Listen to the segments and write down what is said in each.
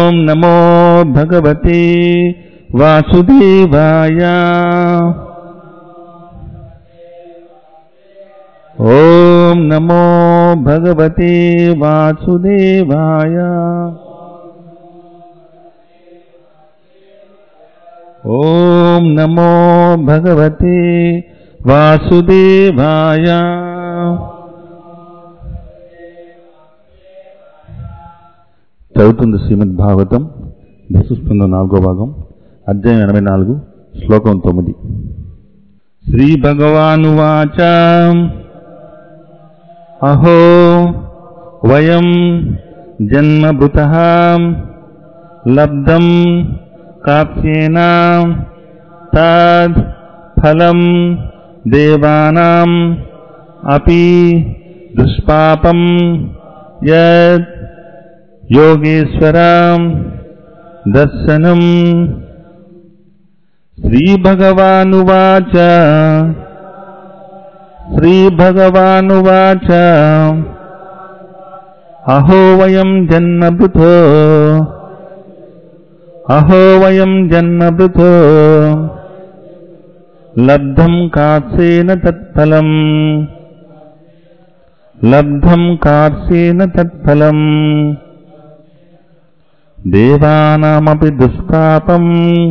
ॐ नमो भगवते वासुदेवाय ॐ नमो भगवते वासुदेवाय ॐ नमो भगवते वासुदेवाय చదువుతుంది శ్రీమద్ భాగవతం దశస్కంద నాలుగో భాగం అధ్యాయం ఎనభై నాలుగు శ్లోకం తొమ్మిది శ్రీ భగవానువాచ అహో వయం జన్మభృత లబ్ధం కాప్యేన తద్ ఫలం దేవానాం అపి దుష్పాపం యత్ योगेश्वराम् दर्शनम् श्रीभगवानुवाच श्रीभगवानुवाच अहो वयम् जन्मभृतो अहो वयम् जन्मभृतो लब्धम् कात्सेन तत्फलम् लब्धम् कार्षेन तत्फलम् देवानामपि दुष्पापम्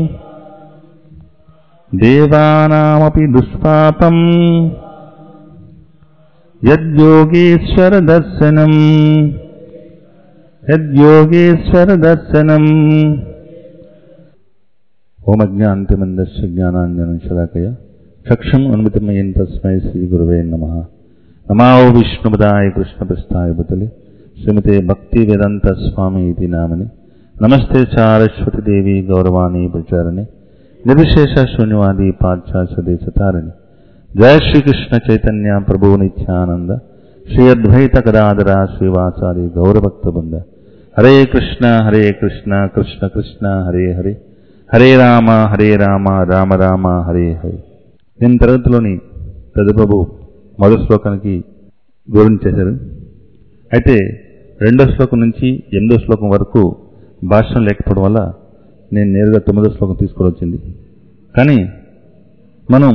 देवानामपि दुष्पापम् यद्योगेश्वरदर्शनम् यद्योगेश्वरदर्शनम् ओमज्ञान्तिमन्दस्य ज्ञानाञ्जनशलाकय चक्षुम् अनुमितमयम् तस्मै श्रीगुरुवे नमः नमाओ विष्णुपदाय कृष्णपृष्ठाय बुतले श्रीमते भक्ति वेदांत स्वामी इति नामनि नमस्ते सारस्वती देवी गौरवाणी प्रचारणे निर्विशेष शून्यवादी पाश्चात्य जय श्री कृष्ण चैतन्य प्रभु नित्यानंद श्री अद्वैत गदाधरा श्रीवाचार्य गौरभक्त बृंद हरे कृष्ण हरे कृष्ण कृष्ण कृष्ण हरे हरे హరే రామ హరే రామ రామ రామ హరే హరే దీని తరగతిలోని పెద్దబాబు మొదటి శ్లోకానికి వివరించేశారు అయితే రెండో శ్లోకం నుంచి ఎనిమిదో శ్లోకం వరకు భాష్యం లేకపోవడం వల్ల నేను నేరుగా తొమ్మిదో శ్లోకం తీసుకుని కానీ మనం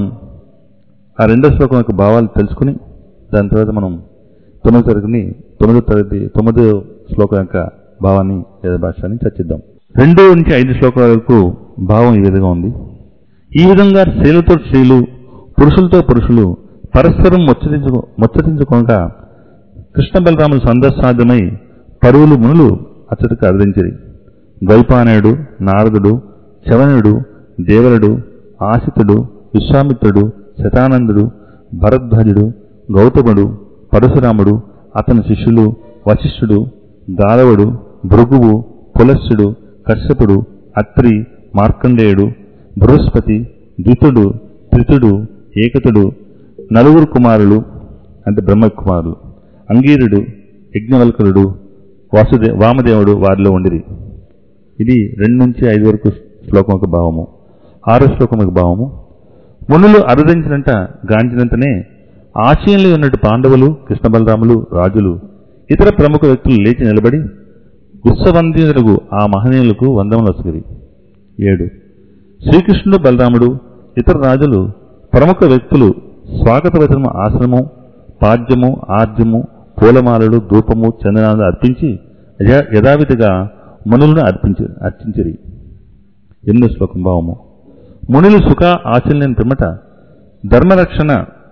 ఆ రెండో శ్లోకం యొక్క భావాలు తెలుసుకుని దాని తర్వాత మనం తొమ్మిదో తరగతిని తొమ్మిదో తరగతి తొమ్మిదో శ్లోకం యొక్క భావాన్ని లేదా భాష్యాన్ని చర్చిద్దాం రెండు నుంచి ఐదు శ్లోకాల వరకు భావం ఈ విధంగా ఉంది ఈ విధంగా స్త్రీలతో స్త్రీలు పురుషులతో పురుషులు పరస్పరం ముచ్చటించు ముచ్చటించుకోగా కృష్ణ బలరాములు సందర్శార్థమై పరువులు మునులు అచ్చటికి అర్థించిరి ద్వైపానయుడు నారదుడు శవనుడు దేవరుడు ఆశితుడు విశ్వామిత్రుడు శతానందుడు భరద్వాజుడు గౌతముడు పరశురాముడు అతని శిష్యులు వశిష్ఠుడు గాలవుడు భృగువు పులస్సుడు కశ్యపుడు అత్రి మార్కండేయుడు బృహస్పతి ద్వితుడు త్రితుడు ఏకతుడు నలుగురు కుమారులు అంటే బ్రహ్మ కుమారులు అంగీరుడు యజ్ఞవల్కరుడు వాసుదే వామదేవుడు వారిలో ఉండిరి ఇది రెండు నుంచి ఐదు వరకు శ్లోకం యొక్క భావము ఆరో శ్లోకం యొక్క భావము మునులు అరుదించినంట గాంచినంతనే ఆశయంలో ఉన్నట్టు పాండవులు కృష్ణ బలరాములు రాజులు ఇతర ప్రముఖ వ్యక్తులు లేచి నిలబడి విశ్వవంద్యులకు ఆ మహనీయులకు వందములు వసగిరి ఏడు శ్రీకృష్ణుడు బలరాముడు ఇతర రాజులు ప్రముఖ వ్యక్తులు స్వాగత వచనము ఆశ్రమం పాద్యము ఆర్జము పూలమాలలు ధూపము చందనాలు అర్పించి యథా- యథావిధిగా మునులను అర్పించి అర్చించిరి ఎన్నో శ్లోకం భావము మునులు సుఖ ఆచరణ పిమ్మట ధర్మరక్షణ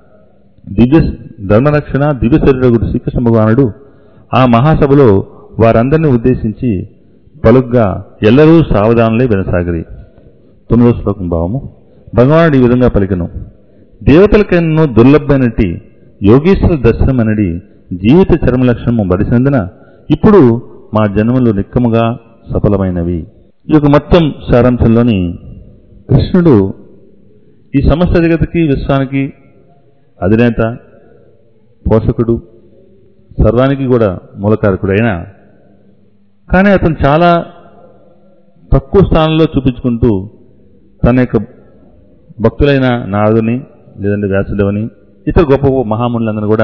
దివ్య ధర్మరక్షణ దివ్య శరీరగుడు శ్రీకృష్ణ భగవానుడు ఆ మహాసభలో వారందరినీ ఉద్దేశించి పలుగ్గా ఎల్లరూ సావధానులే వినసాగిరి తొమ్మిదో శ్లోకం భావము భగవానుడు ఈ విధంగా పలికను దేవతలకైనను దుర్లభమైనటి యోగేశ్వర దర్శనం అనేది జీవిత చర్మ లక్షణము బడిసినందున ఇప్పుడు మా జన్మలు నిక్కముగా సఫలమైనవి ఈ యొక్క మొత్తం సారాంశంలోని కృష్ణుడు ఈ సమస్త జగతికి విశ్వానికి అధినేత పోషకుడు సర్వానికి కూడా మూలకారకుడు అయినా కానీ అతను చాలా తక్కువ స్థానంలో చూపించుకుంటూ తన యొక్క భక్తులైన నారదుని లేదంటే వ్యాసుదేవని ఇతర గొప్ప గొప్ప మహామునులందరూ కూడా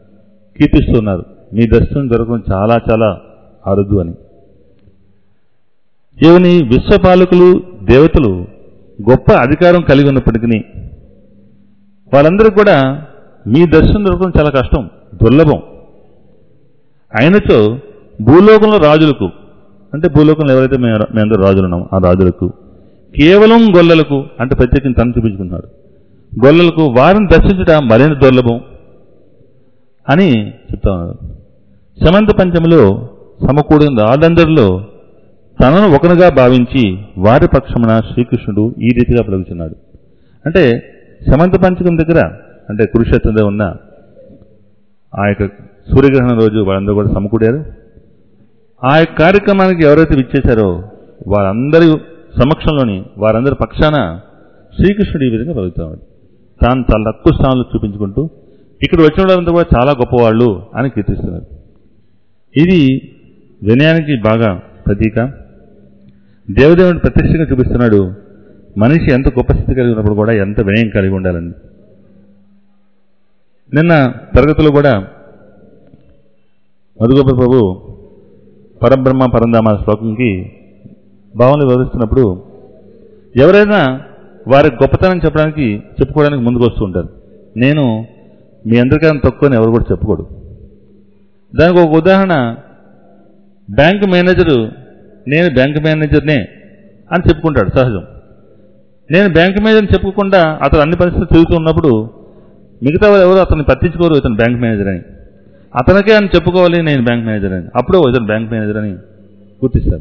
కీర్తిస్తున్నారు మీ దర్శనం దొరకడం చాలా చాలా అరుదు అని ఇవని విశ్వపాలకులు దేవతలు గొప్ప అధికారం కలిగి ఉన్నప్పటికీ వాళ్ళందరూ కూడా మీ దర్శనం దొరకడం చాలా కష్టం దుర్లభం అయినచో భూలోకంలో రాజులకు అంటే భూలోకంలో ఎవరైతే మేము మేమందరూ రాజులు ఉన్నాం ఆ రాజులకు కేవలం గొల్లలకు అంటే ప్రత్యేకించి తను చూపించుకున్నాడు గొల్లలకు వారిని దర్శించుట మరింత దుర్లభం అని చెప్తా ఉన్నారు సమంత పంచమిలో సమకూడిన రాజందరిలో తనను ఒకనుగా భావించి వారి పక్షమున శ్రీకృష్ణుడు ఈ రీతిగా పలుకుతున్నాడు అంటే సమంత పంచకం దగ్గర అంటే కురుక్షేత్రంలో ఉన్న ఆ యొక్క సూర్యగ్రహణం రోజు వాళ్ళందరూ కూడా సమకూడారు ఆ యొక్క కార్యక్రమానికి ఎవరైతే విచ్చేశారో వారందరి సమక్షంలోని వారందరి పక్షాన శ్రీకృష్ణుడు ఈ విధంగా పలుకుతాడు తాను చాలా తక్కువ స్థానంలో చూపించుకుంటూ ఇక్కడ వచ్చిన వాళ్ళంతా కూడా చాలా గొప్పవాళ్ళు అని కీర్తిస్తున్నారు ఇది వినయానికి బాగా ప్రతీక దేవదేవుని ప్రత్యక్షంగా చూపిస్తున్నాడు మనిషి ఎంత గొప్ప స్థితి కలిగి ఉన్నప్పుడు కూడా ఎంత వినయం కలిగి ఉండాలని నిన్న తరగతిలో కూడా మధుగోప ప్రభు పరబ్రహ్మ పరంధామ శ్లోకంకి భావనలు వివరిస్తున్నప్పుడు ఎవరైనా వారి గొప్పతనం చెప్పడానికి చెప్పుకోవడానికి ముందుకు వస్తూ ఉంటారు నేను మీ అందరికన్నా తక్కువ ఎవరు కూడా చెప్పుకోడు దానికి ఒక ఉదాహరణ బ్యాంక్ మేనేజరు నేను బ్యాంక్ మేనేజర్నే అని చెప్పుకుంటాడు సహజం నేను బ్యాంక్ మేనేజర్ని చెప్పుకోకుండా అతను అన్ని పరిస్థితులు తిరుగుతూ ఉన్నప్పుడు మిగతా వారు ఎవరు అతన్ని పట్టించుకోరు ఇతను బ్యాంక్ మేనేజర్ అని అతనికే అని చెప్పుకోవాలి నేను బ్యాంక్ మేనేజర్ అని అప్పుడే ఇతను బ్యాంక్ మేనేజర్ అని గుర్తిస్తారు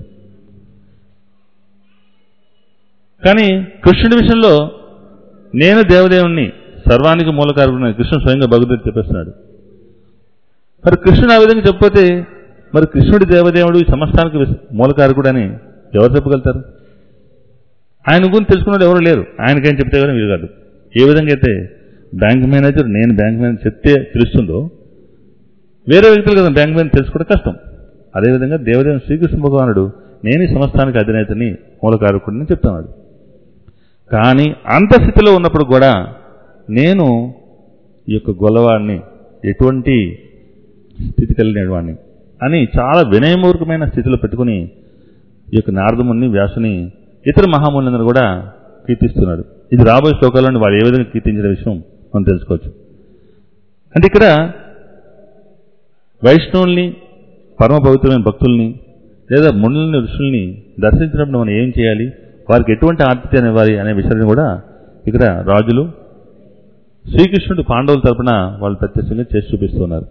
కానీ కృష్ణుడి విషయంలో నేను దేవదేవుణ్ణి సర్వానికి మూలకారకుడిని కృష్ణుడు స్వయంగా భగవద్గీత చెప్పేస్తున్నాడు మరి కృష్ణుడు ఆ విధంగా చెప్పకపోతే మరి కృష్ణుడి దేవదేవుడు ఈ సమస్తానికి విస్- మూలకారకుడు అని ఎవరు చెప్పగలుగుతారు ఆయన గురించి తెలుసుకున్నాడు ఎవరు లేరు ఆయనకేం చెప్తే కానీ వీలు కాదు ఏ విధంగా అయితే బ్యాంక్ మేనేజర్ నేను బ్యాంక్ మేనేజర్ చెప్తే తెలుస్తుందో వేరే వ్యక్తులు కదా బ్యాంక్ మేనేజర్ తెలుసుకోవడం కష్టం అదేవిధంగా దేవదేవుని శ్రీకృష్ణ భగవానుడు నేను ఈ సంస్థానికి అధినేతని మూలకారకుడిని చెప్తున్నాడు కానీ అంత స్థితిలో ఉన్నప్పుడు కూడా నేను ఈ యొక్క గొల్లవాడిని ఎటువంటి స్థితి కలిగిన వాడిని అని చాలా వినయమూర్ఖమైన స్థితిలో పెట్టుకుని ఈ యొక్క నారదముని వ్యాసుని ఇతర మహాములందరూ కూడా కీర్తిస్తున్నాడు ఇది రాబోయే శ్లోకాలను వారు ఏ విధంగా కీర్తించిన విషయం మనం తెలుసుకోవచ్చు అంటే ఇక్కడ వైష్ణవుల్ని పరమ పవిత్రమైన భక్తుల్ని లేదా మునుల్ని ఋషుల్ని దర్శించినప్పుడు మనం ఏం చేయాలి వారికి ఎటువంటి ఆతిథ్యాన్ని ఇవ్వాలి అనే విషయాన్ని కూడా ఇక్కడ రాజులు శ్రీకృష్ణుడు పాండవుల తరపున వాళ్ళు ప్రత్యక్షంగా చేసి చూపిస్తున్నారు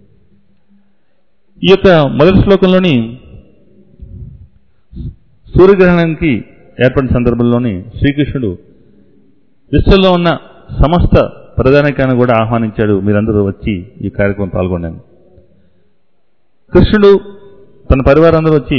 ఈ యొక్క మొదటి శ్లోకంలోని సూర్యగ్రహణానికి ఏర్పడిన సందర్భంలోని శ్రీకృష్ణుడు విశ్వంలో ఉన్న సమస్త ప్రధానికాన్ని కూడా ఆహ్వానించాడు మీరందరూ వచ్చి ఈ కార్యక్రమం పాల్గొన్నాను కృష్ణుడు తన పరివారం అందరూ వచ్చి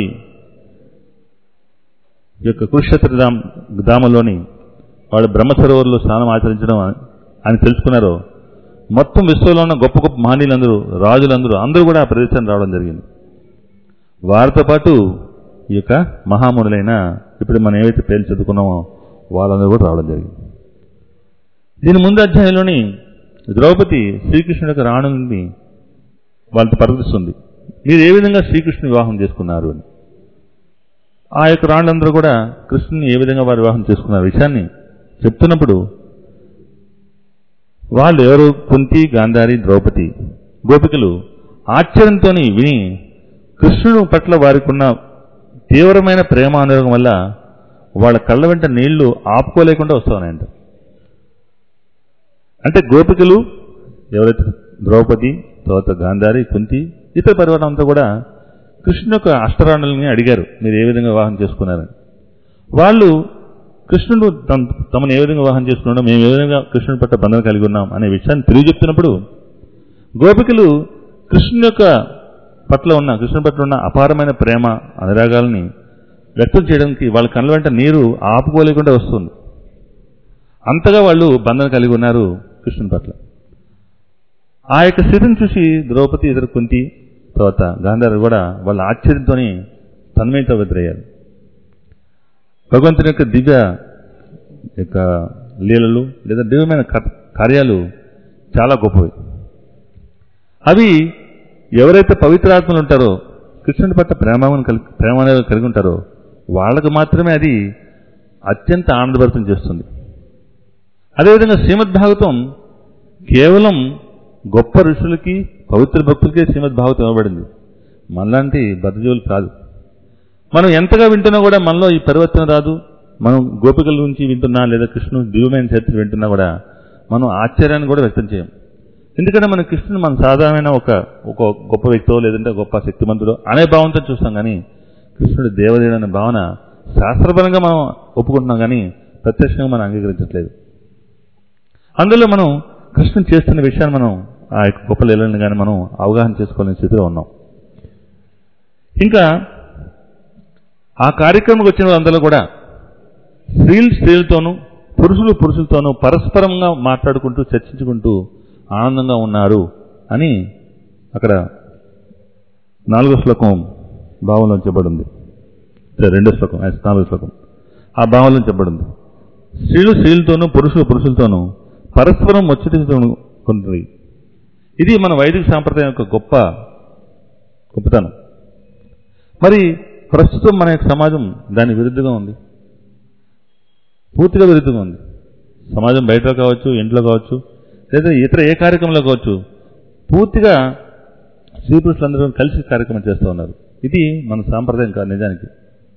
ఈ యొక్క కురుక్షేత్ర ధామ ధామంలోని వాళ్ళు బ్రహ్మ సరోవర్లో స్నానం ఆచరించడం అని తెలుసుకున్నారో మొత్తం విశ్వంలో ఉన్న గొప్ప గొప్ప మహనీయులందరూ రాజులందరూ అందరూ కూడా ఆ ప్రదేశానికి రావడం జరిగింది వారితో పాటు ఈ యొక్క మహామునులైన ఇప్పుడు మనం ఏవైతే పేర్లు చదువుకున్నామో వాళ్ళందరూ కూడా రావడం జరిగింది దీని ముందు అధ్యాయంలోని ద్రౌపది శ్రీకృష్ణుడి యొక్క రాణుని వాళ్ళతో పరిగణిస్తుంది మీరు ఏ విధంగా శ్రీకృష్ణుని వివాహం చేసుకున్నారు అని ఆ యొక్క రాణులందరూ కూడా కృష్ణుని ఏ విధంగా వారు వివాహం చేసుకున్న విషయాన్ని చెప్తున్నప్పుడు వాళ్ళు ఎవరు కుంతి గాంధారి ద్రౌపది గోపికలు ఆశ్చర్యంతో విని కృష్ణుడు పట్ల వారికి ఉన్న తీవ్రమైన ప్రేమ అనురాగం వల్ల వాళ్ళ కళ్ళ వెంట నీళ్లు ఆపుకోలేకుండా వస్తున్నాయంట అంటే గోపికలు ఎవరైతే ద్రౌపది తర్వాత గాంధారి కుంతి ఇతర పరివారం అంతా కూడా కృష్ణు యొక్క అష్టరాణుల్ని అడిగారు మీరు ఏ విధంగా వివాహం చేసుకున్నారని వాళ్ళు కృష్ణుడు తమ- తమను ఏ విధంగా వివాహం చేసుకున్నాడో మేము ఏ విధంగా కృష్ణుడి పట్ల బంధం కలిగి ఉన్నాం అనే విషయాన్ని తెలియజెప్తున్నప్పుడు గోపికలు కృష్ణుని యొక్క పట్ల ఉన్న కృష్ణుని పట్ల ఉన్న అపారమైన ప్రేమ అనురాగాలని వ్యక్తం చేయడానికి వాళ్ళ కళ్ళ వెంట నీరు ఆపుకోలేకుండా వస్తుంది అంతగా వాళ్ళు బంధం కలిగి ఉన్నారు కృష్ణుని పట్ల ఆ యొక్క స్థితిని చూసి ద్రౌపది ఇతర కుంతి తర్వాత గాంధారి కూడా వాళ్ళ ఆశ్చర్యంతోని తన్మయంతో ఎదురయ్యారు భగవంతుని యొక్క దివ్య యొక్క లీలలు లేదా దివ్యమైన క- కార్యాలు చాలా గొప్పవి అవి ఎవరైతే పవిత్రాత్మలు ఉంటారో కృష్ణుడి పట్ల ప్రేమను కలిగి ప్రేమ అనేది కలిగి ఉంటారో వాళ్ళకు మాత్రమే అది అత్యంత ఆనందభరితం చేస్తుంది అదేవిధంగా శ్రీమద్ భాగవతం కేవలం గొప్ప ఋషులకి పవిత్ర భక్తులకే శ్రీమద్ భాగవతం ఇవ్వబడింది మనలాంటి బద్దజీవులు కాదు మనం ఎంతగా వింటున్నా కూడా మనలో ఈ పరివర్తన రాదు మనం గోపికల గురించి వింటున్నా లేదా కృష్ణుడు దివ్యమైన చరిత్ర వింటున్నా కూడా మనం ఆశ్చర్యాన్ని కూడా వ్యక్తం చేయం ఎందుకంటే మన కృష్ణుని మన సాధారణమైన ఒక ఒక గొప్ప వ్యక్తో లేదంటే గొప్ప శక్తిమంతుడో అనే భావంతో చూస్తాం కానీ కృష్ణుడు దేవదేవుడు అనే భావన శాస్త్రపరంగా మనం ఒప్పుకుంటున్నాం కానీ ప్రత్యక్షంగా మనం అంగీకరించట్లేదు అందులో మనం కృష్ణుడు చేస్తున్న విషయాన్ని మనం ఆ యొక్క గొప్ప లీలని కానీ మనం అవగాహన చేసుకోలేని స్థితిలో ఉన్నాం ఇంకా ఆ కార్యక్రమంకి వచ్చిన వాళ్ళందరూ కూడా స్త్రీలు స్త్రీలతోనూ పురుషులు పురుషులతోనూ పరస్పరంగా మాట్లాడుకుంటూ చర్చించుకుంటూ ఆనందంగా ఉన్నారు అని అక్కడ నాలుగో శ్లోకం భావంలో చెప్పబడింది సరే, రెండో శ్లోకం ఆ, నాలుగో శ్లోకం ఆ భావంలో చెప్పబడింది స్త్రీలు స్త్రీలతోనూ పురుషులు పురుషులతోనూ పరస్పరం ముచ్చటించుకుంటుంది ఇది మన వైదిక సాంప్రదాయం యొక్క గొప్ప గొప్పతనం మరి ప్రస్తుతం మన యొక్క సమాజం దాని విరుద్ధంగా ఉంది పూర్తిగా విరుద్ధంగా ఉంది సమాజం బయట కావచ్చు ఇంట్లో కావచ్చు లేదా ఇతర ఏ కార్యక్రమంలో కావచ్చు పూర్తిగా స్త్రీ పురుషులందరూ కలిసి కార్యక్రమం చేస్తూ ఉన్నారు ఇది మన సాంప్రదాయం కాదు నిజానికి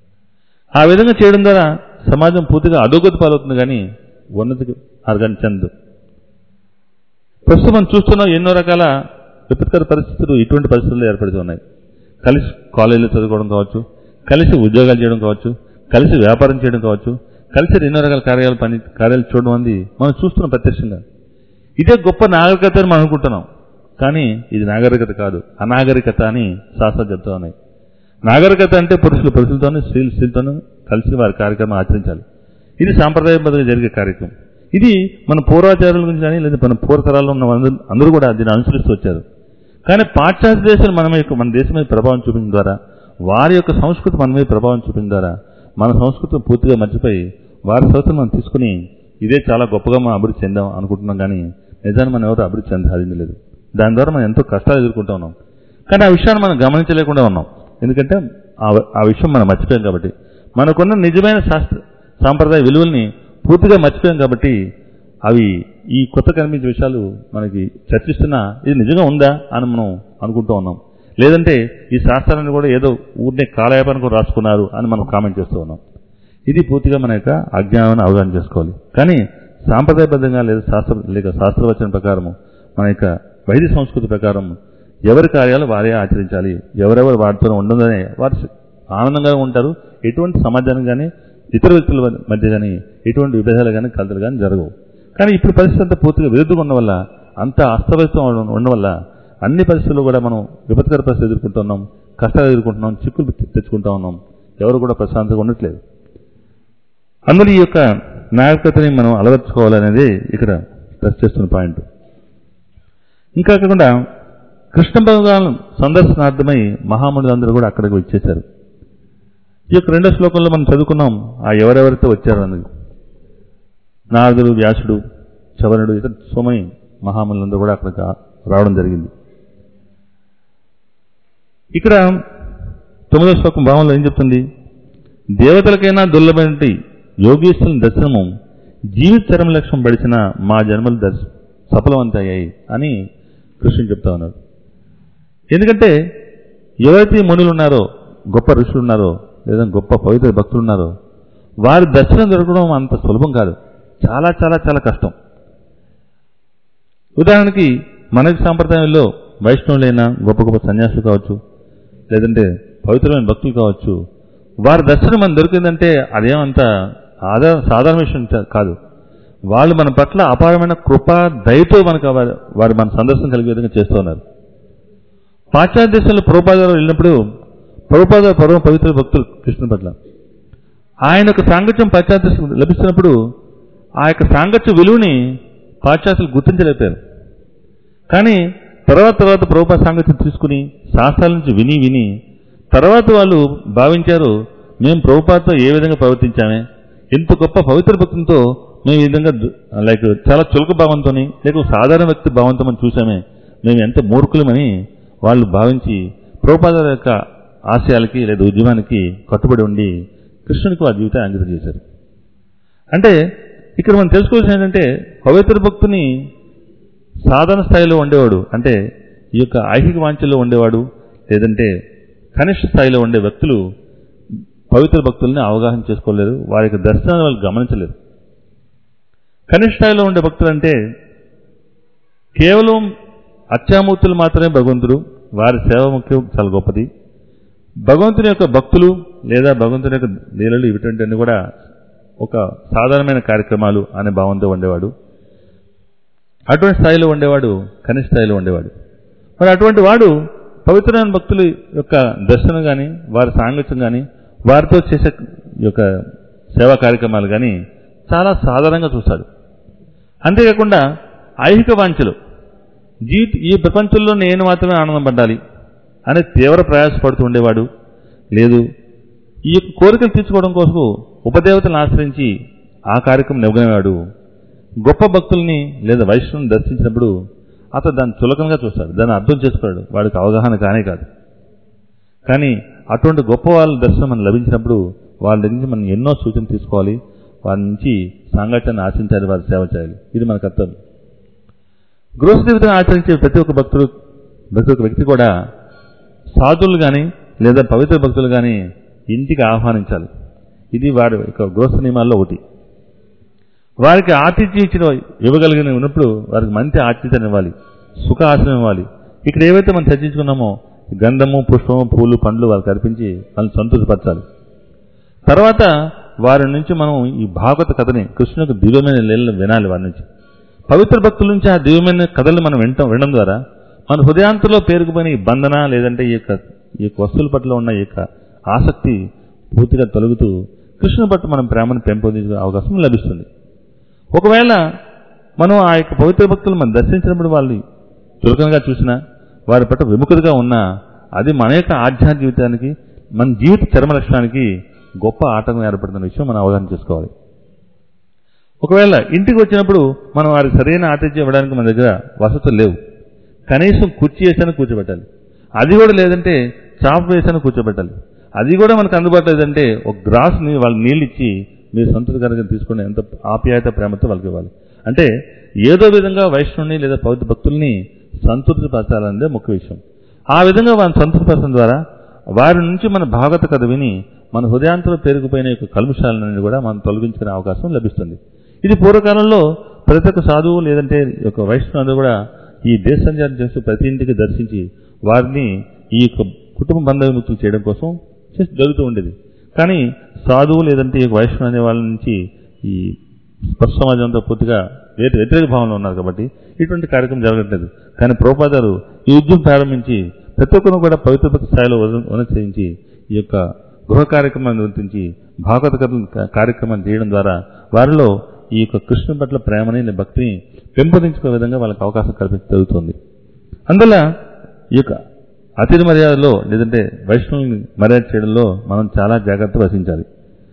ఆ విధంగా చేయడం ద్వారా సమాజం పూర్తిగా అధోగతి పాలవుతుంది కానీ ఉన్నతికి మార్గాన్ని చెందదు ప్రస్తుతం మనం చూస్తున్నాం ఎన్నో రకాల విపత్కర పరిస్థితులు ఇటువంటి పరిస్థితులు ఏర్పడుతున్నాయి కలిసి కాలేజీలో చదువుకోవడం కావచ్చు కలిసి ఉద్యోగాలు చేయడం కావచ్చు కలిసి వ్యాపారం చేయడం కావచ్చు కలిసి ఎన్నో రకాల కార్యాలు పని కార్యాలు చూడడం అంది మనం చూస్తున్నాం ప్రత్యక్షంగా ఇదే గొప్ప నాగరికత అని మనం అనుకుంటున్నాం కానీ ఇది నాగరికత కాదు అనాగరికత అని శాస్త్రం చెప్తా ఉన్నాయి నాగరికత అంటే పురుషులు పురుషులతోనూ స్త్రీలు స్త్రీలతోనూ కలిసి వారి కార్యక్రమం ఆచరించాలి ఇది సాంప్రదాయబద్ధంగా జరిగే కార్యక్రమం ఇది మన పూర్వాచారాల గురించి కానీ లేదా మన పూర్వతరాల్లో ఉన్న వాళ్ళందరూ అందరూ కూడా దీన్ని అనుసరిస్తూ వచ్చారు కానీ పాశ్చాత్య దేశాలు మన మీద మన దేశం మీద ప్రభావం చూపించడం ద్వారా వారి యొక్క సంస్కృతి మన మీద ప్రభావం చూపించడం ద్వారా మన సంస్కృతిని పూర్తిగా మర్చిపోయి వారి సంస్కృతిని మనం తీసుకుని ఇదే చాలా గొప్పగా మనం అభివృద్ధి చెందాం అనుకుంటున్నాం కానీ నిజాన్ని మనం ఎవరు అభివృద్ధి చెంద సాధించలేదు దాని ద్వారా మనం ఎంతో కష్టాలు ఎదుర్కొంటూ ఉన్నాం కానీ ఆ విషయాన్ని మనం గమనించలేకుండా ఉన్నాం ఎందుకంటే ఆ- ఆ విషయం మనం మర్చిపోయాం కాబట్టి మనకున్న నిజమైన శాస్త్ర సాంప్రదాయ విలువల్ని పూర్తిగా మర్చిపోయాం కాబట్టి అవి ఈ కొత్త కనిపించే విషయాలు మనకి చర్చిస్తున్నా ఇది నిజంగా ఉందా అని మనం అనుకుంటూ ఉన్నాం లేదంటే ఈ శాస్త్రాన్ని కూడా ఏదో ఊరినే కాలయాపానికి కూడా రాసుకున్నారు అని మనం కామెంట్ చేస్తూ ఉన్నాం ఇది పూర్తిగా మన యొక్క అజ్ఞానాన్ని అవగాహన చేసుకోవాలి కానీ సాంప్రదాయబద్ధంగా లేదా శాస్త్ర లేక శాస్త్రవచన ప్రకారము మన యొక్క వైద్య సంస్కృతి ప్రకారం ఎవరి కార్యాలు వారే ఆచరించాలి ఎవరెవరు వాటితో ఉండదనే వారు ఆనందంగా ఉంటారు ఎటువంటి సమాజానికి కానీ ఇతర వ్యక్తుల మధ్య కానీ ఎటువంటి విభేదాలు కానీ కలతలు కానీ జరగవు కానీ ఇప్పుడు పరిస్థితి అంతా పూర్తిగా విరుద్ధంగా ఉండడం వల్ల అంత అస్తవ్యస్తం ఉండడం ఉండడం వల్ల అన్ని పరిస్థితుల్లో కూడా మనం విపత్కర పరిస్థితి ఎదుర్కొంటున్నాం కష్టాలు ఎదుర్కొంటున్నాం చిక్కులు తె- తెచ్చుకుంటా ఉన్నాం ఎవరు కూడా ప్రశాంతంగా ఉండట్లేదు అందులో ఈ యొక్క నాయకతని మనం అలవర్చుకోవాలనేది ఇక్కడ ప్రెస్ చేస్తున్న పాయింట్ ఇంకా కాకుండా కృష్ణ భగవాన్ సందర్శనార్థమై మహామునులందరూ కూడా అక్కడికి వచ్చేశారు ఈ యొక్క రెండో శ్లోకంలో మనం చదువుకున్నాం ఆ ఎవరెవరితో వచ్చారు అన్నది నారదుడు వ్యాసుడు చవనుడు ఇతర సోమని మహామునులందరూ కూడా అక్కడికి రావడం జరిగింది ఇక్కడ తొమ్మిదో శ్లోకం భావంలో ఏం చెప్తుంది దేవతలకైనా దుర్లభమైన యోగీశ్వరుని దర్శనము జీవిత చరమ లక్ష్యం పడిచిన మా జన్మలు దర్శ సఫలవంతయ్యాయి అని కృష్ణుడు చెప్తా ఉన్నారు ఎందుకంటే ఎవరైతే మునులు ఉన్నారో గొప్ప ఋషులు ఉన్నారో లేదా గొప్ప పవిత్ర భక్తులు ఉన్నారో వారి దర్శనం దొరకడం అంత సులభం కాదు చాలా చాలా చాలా కష్టం ఉదాహరణకి మనకి సాంప్రదాయంలో వైష్ణవులైన గొప్ప గొప్ప సన్యాసులు కావచ్చు లేదంటే పవిత్రమైన భక్తులు కావచ్చు వారి దర్శనం మనకు దొరికిందంటే అదేమంత ఆధార సాధారణ విషయం చ- కాదు వాళ్ళు మన పట్ల అపారమైన కృప దయతో మనకు వారి- వారు మన సందర్శనం కలిగే విధంగా చేస్తూ ఉన్నారు పాశ్చాత్య దేశంలో ప్రభుపాదాలు వెళ్ళినప్పుడు ప్రభుపాద పరమ పవిత్ర భక్తులు కృష్ణ పట్ల ఆయన యొక్క సాంగత్యం పాశ్చాత్య దేశం లభిస్తున్నప్పుడు ఆ యొక్క సాంగత్య విలువని పాశ్చాత్యులు గుర్తించలేపారు కానీ తర్వాత తర్వాత ప్రభుపా సాంగత్యం తీసుకుని శాస్త్రాల నుంచి విని విని తర్వాత వాళ్ళు భావించారు మేము ప్రభుపాతో ఏ విధంగా ప్రవర్తించామే ఇంత గొప్ప పవిత్ర భక్తులతో మేము ఈ విధంగా దు- లైక్ చాలా చులక భావంతో లేక సాధారణ వ్యక్తి భావంతో మనం చూసామే మేము ఎంత మూర్ఖులమని వాళ్ళు భావించి ప్రభుపాద యొక్క ఆశయాలకి లేదా ఉద్యమానికి కట్టుబడి ఉండి కృష్ణునికి వారి జీవితాన్ని అంకితం చేశారు అంటే ఇక్కడ మనం తెలుసుకోవాల్సింది ఏంటంటే పవిత్ర భక్తుని సాధారణ స్థాయిలో ఉండేవాడు అంటే ఈ యొక్క ఐహిక వాంఛల్లో ఉండేవాడు లేదంటే కనిష్ట స్థాయిలో ఉండే వ్యక్తులు పవిత్ర భక్తుల్ని అవగాహన చేసుకోలేరు వారి యొక్క దర్శనాన్ని వాళ్ళు గమనించలేరు కనిష్ట స్థాయిలో ఉండే భక్తులు అంటే కేవలం అత్యామూర్తులు మాత్రమే భగవంతుడు వారి సేవ ముఖ్యం చాలా గొప్పది భగవంతుని యొక్క భక్తులు లేదా భగవంతుని యొక్క లీలలు ఇవిటంటే కూడా ఒక సాధారణమైన కార్యక్రమాలు అనే భావంతో ఉండేవాడు అటువంటి స్థాయిలో ఉండేవాడు కనిష్ట స్థాయిలో ఉండేవాడు మరి అటువంటి వాడు పవిత్రమైన భక్తుల యొక్క దర్శనం కానీ వారి సాంగత్యం కానీ వారితో చేసే ఈ యొక్క సేవా కార్యక్రమాలు కానీ చాలా సాధారణంగా చూస్తాడు అంతేకాకుండా ఐహిక వాంఛలు జీవిత ఈ ప్రపంచంలో నేను మాత్రమే ఆనందం పడాలి అనే తీవ్ర ప్రయాసపడుతూ ఉండేవాడు లేదు ఈ యొక్క కోరికలు తీర్చుకోవడం కోసం ఉపదేవతలను ఆశ్రయించి ఆ కార్యక్రమం నిమగ్నమయ్యాడు గొప్ప భక్తుల్ని లేదా వైష్ణవుని దర్శించినప్పుడు అతను దాన్ని చులకనగా చూస్తాడు దాన్ని అర్థం చేసుకోడు వాడికి అవగాహన కానే కాదు కానీ అటువంటి గొప్ప వాళ్ళ దర్శనం మనం లభించినప్పుడు వాళ్ళ దగ్గర నుంచి మనం ఎన్నో సూచనలు తీసుకోవాలి వారి నుంచి సాంగత్యాన్ని ఆశించాలి వారి సేవ చేయాలి ఇది మన కర్తవ్యం గృహస్థ జీవితం ఆచరించే ప్రతి ఒక్క భక్తుడు ప్రతి ఒక్క వ్యక్తి కూడా సాధువులు కానీ లేదా పవిత్ర భక్తులు కానీ ఇంటికి ఆహ్వానించాలి ఇది వారి యొక్క గృహస్థ నియమాల్లో ఒకటి వారికి ఆతిథ్యం ఇచ్చిన ఇవ్వగలిగిన ఉన్నప్పుడు వారికి మంచి ఆతిథ్యాన్ని ఇవ్వాలి సుఖ ఆశ్రయం ఇవ్వాలి ఇక్కడ ఏవైతే మనం చర్చించుకున్నామో గంధము పుష్పము పూలు పండ్లు వాళ్ళకి అర్పించి వాళ్ళని సంతోషపరచాలి తర్వాత వారి నుంచి మనం ఈ భాగవత కథని కృష్ణునికి దివ్యమైన లీలను వినాలి వారి నుంచి పవిత్ర భక్తుల నుంచి ఆ దివ్యమైన కథలు మనం వింటాం వినడం ద్వారా మన హృదయాంతలో పేరుకుపోయిన ఈ బంధన లేదంటే ఈ యొక్క ఈ యొక్క వస్తువుల పట్ల ఉన్న ఈ యొక్క ఆసక్తి పూర్తిగా తొలగుతూ కృష్ణుని పట్ల మనం ప్రేమను పెంపొందించే అవకాశం లభిస్తుంది ఒకవేళ మనం ఆ యొక్క పవిత్ర భక్తులు మనం దర్శించినప్పుడు వాళ్ళు చులకనగా చూసినా వారి పట్ల విముఖతగా ఉన్నా అది మన యొక్క ఆధ్యాత్మిక జీవితానికి మన జీవిత చర్మ లక్షణానికి గొప్ప ఆటంకం ఏర్పడుతున్న విషయం మనం అవగాహన చేసుకోవాలి ఒకవేళ ఇంటికి వచ్చినప్పుడు మనం వారికి సరైన ఆతిథ్యం ఇవ్వడానికి మన దగ్గర వసతులు లేవు కనీసం కుర్చీ వేసాను కూర్చోబెట్టాలి అది కూడా లేదంటే చాప వేసాను కూర్చోబెట్టాలి అది కూడా మనకు అందుబాటులో లేదంటే ఒక గ్రాస్ ని వాళ్ళు నీళ్ళు ఇచ్చి మీరు సంతృప్తికరంగా తీసుకుని ఎంత ఆప్యాయత ప్రేమతో వాళ్ళకి ఇవ్వాలి అంటే ఏదో విధంగా వైష్ణవుని లేదా పవిత్ర భక్తుల్ని సంతృప్తి పరచాలనేదే ముఖ్య విషయం ఆ విధంగా వారిని సంతృప్తిపరచడం ద్వారా వారి నుంచి మన భాగవత కథ విని మన హృదయాంతలో పేరుకుపోయిన యొక్క కల్మషాలన్నీ కూడా మనం తొలగించుకునే అవకాశం లభిస్తుంది ఇది పూర్వకాలంలో ప్రతి ఒక్క సాధువు లేదంటే ఈ యొక్క వైష్ణవులు కూడా ఈ దేశ సంచారం చేస్తూ ప్రతి ఇంటికి దర్శించి వారిని ఈ యొక్క కుటుంబ బంధ విముక్తులు చేయడం కోసం చేసి జరుగుతూ ఉండేది కానీ సాధువు లేదంటే ఈ వైష్ణవు అనే వాళ్ళ నుంచి ఈ స్పర్శ సమాజంతో పూర్తిగా వేరే వ్యతిరేక భావనలో ఉన్నారు కాబట్టి ఇటువంటి కార్యక్రమం జరగట్లేదు కానీ ప్రోపాదారు ఈ ఉద్యమం ప్రారంభించి ప్రతి ఒక్కరు కూడా పవిత్ర భక్తి స్థాయిలో ఉన్నతించి ఈ యొక్క గృహ కార్యక్రమాన్ని గుర్తించి భాగవత కథల కార్యక్రమాన్ని చేయడం ద్వారా వారిలో ఈ యొక్క కృష్ణ పట్ల ప్రేమని భక్తిని పెంపొందించుకునే విధంగా వాళ్ళకి అవకాశం కల్పించ జరుగుతుంది అందువల్ల ఈ యొక్క అతిథి మర్యాదలో లేదంటే వైష్ణవుని మర్యాద చేయడంలో మనం చాలా జాగ్రత్త వహించాలి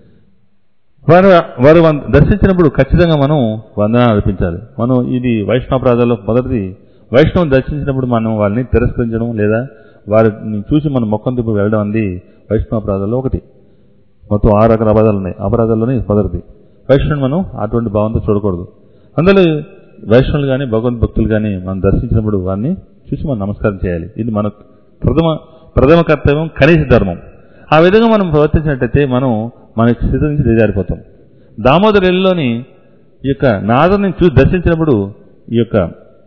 వారు వారు వం- దర్శించినప్పుడు ఖచ్చితంగా మనం వందనాలు అర్పించాలి మనం ఇది వైష్ణవ ప్రాంతాల్లో మొదటిది వైష్ణవం దర్శించినప్పుడు మనం వాళ్ళని తిరస్కరించడం లేదా వారిని చూసి మనం మొక్కం తిప్పి వెళ్ళడం అనేది వైష్ణవ ప్రాంతాల్లో ఒకటి మొత్తం ఆరు రకాల అపరాధాలు ఉన్నాయి అపరాధాల్లోనే ఇది మొదటిది వైష్ణవుని మనం అటువంటి భావంతో చూడకూడదు అందులో వైష్ణవులు కానీ భగవంత్ భక్తులు కానీ మనం దర్శించినప్పుడు వారిని చూసి మనం నమస్కారం చేయాలి ఇది మన ప్రథమ ప్రథమ కర్తవ్యం కనీస ధర్మం ఆ విధంగా మనం ప్రవర్తించినట్టయితే మనం మన స్థితి నుంచి దిగారిపోతాం దామోదర ఎల్లులోని ఈ యొక్క నాదర్ని చూసి దర్శించినప్పుడు ఈ యొక్క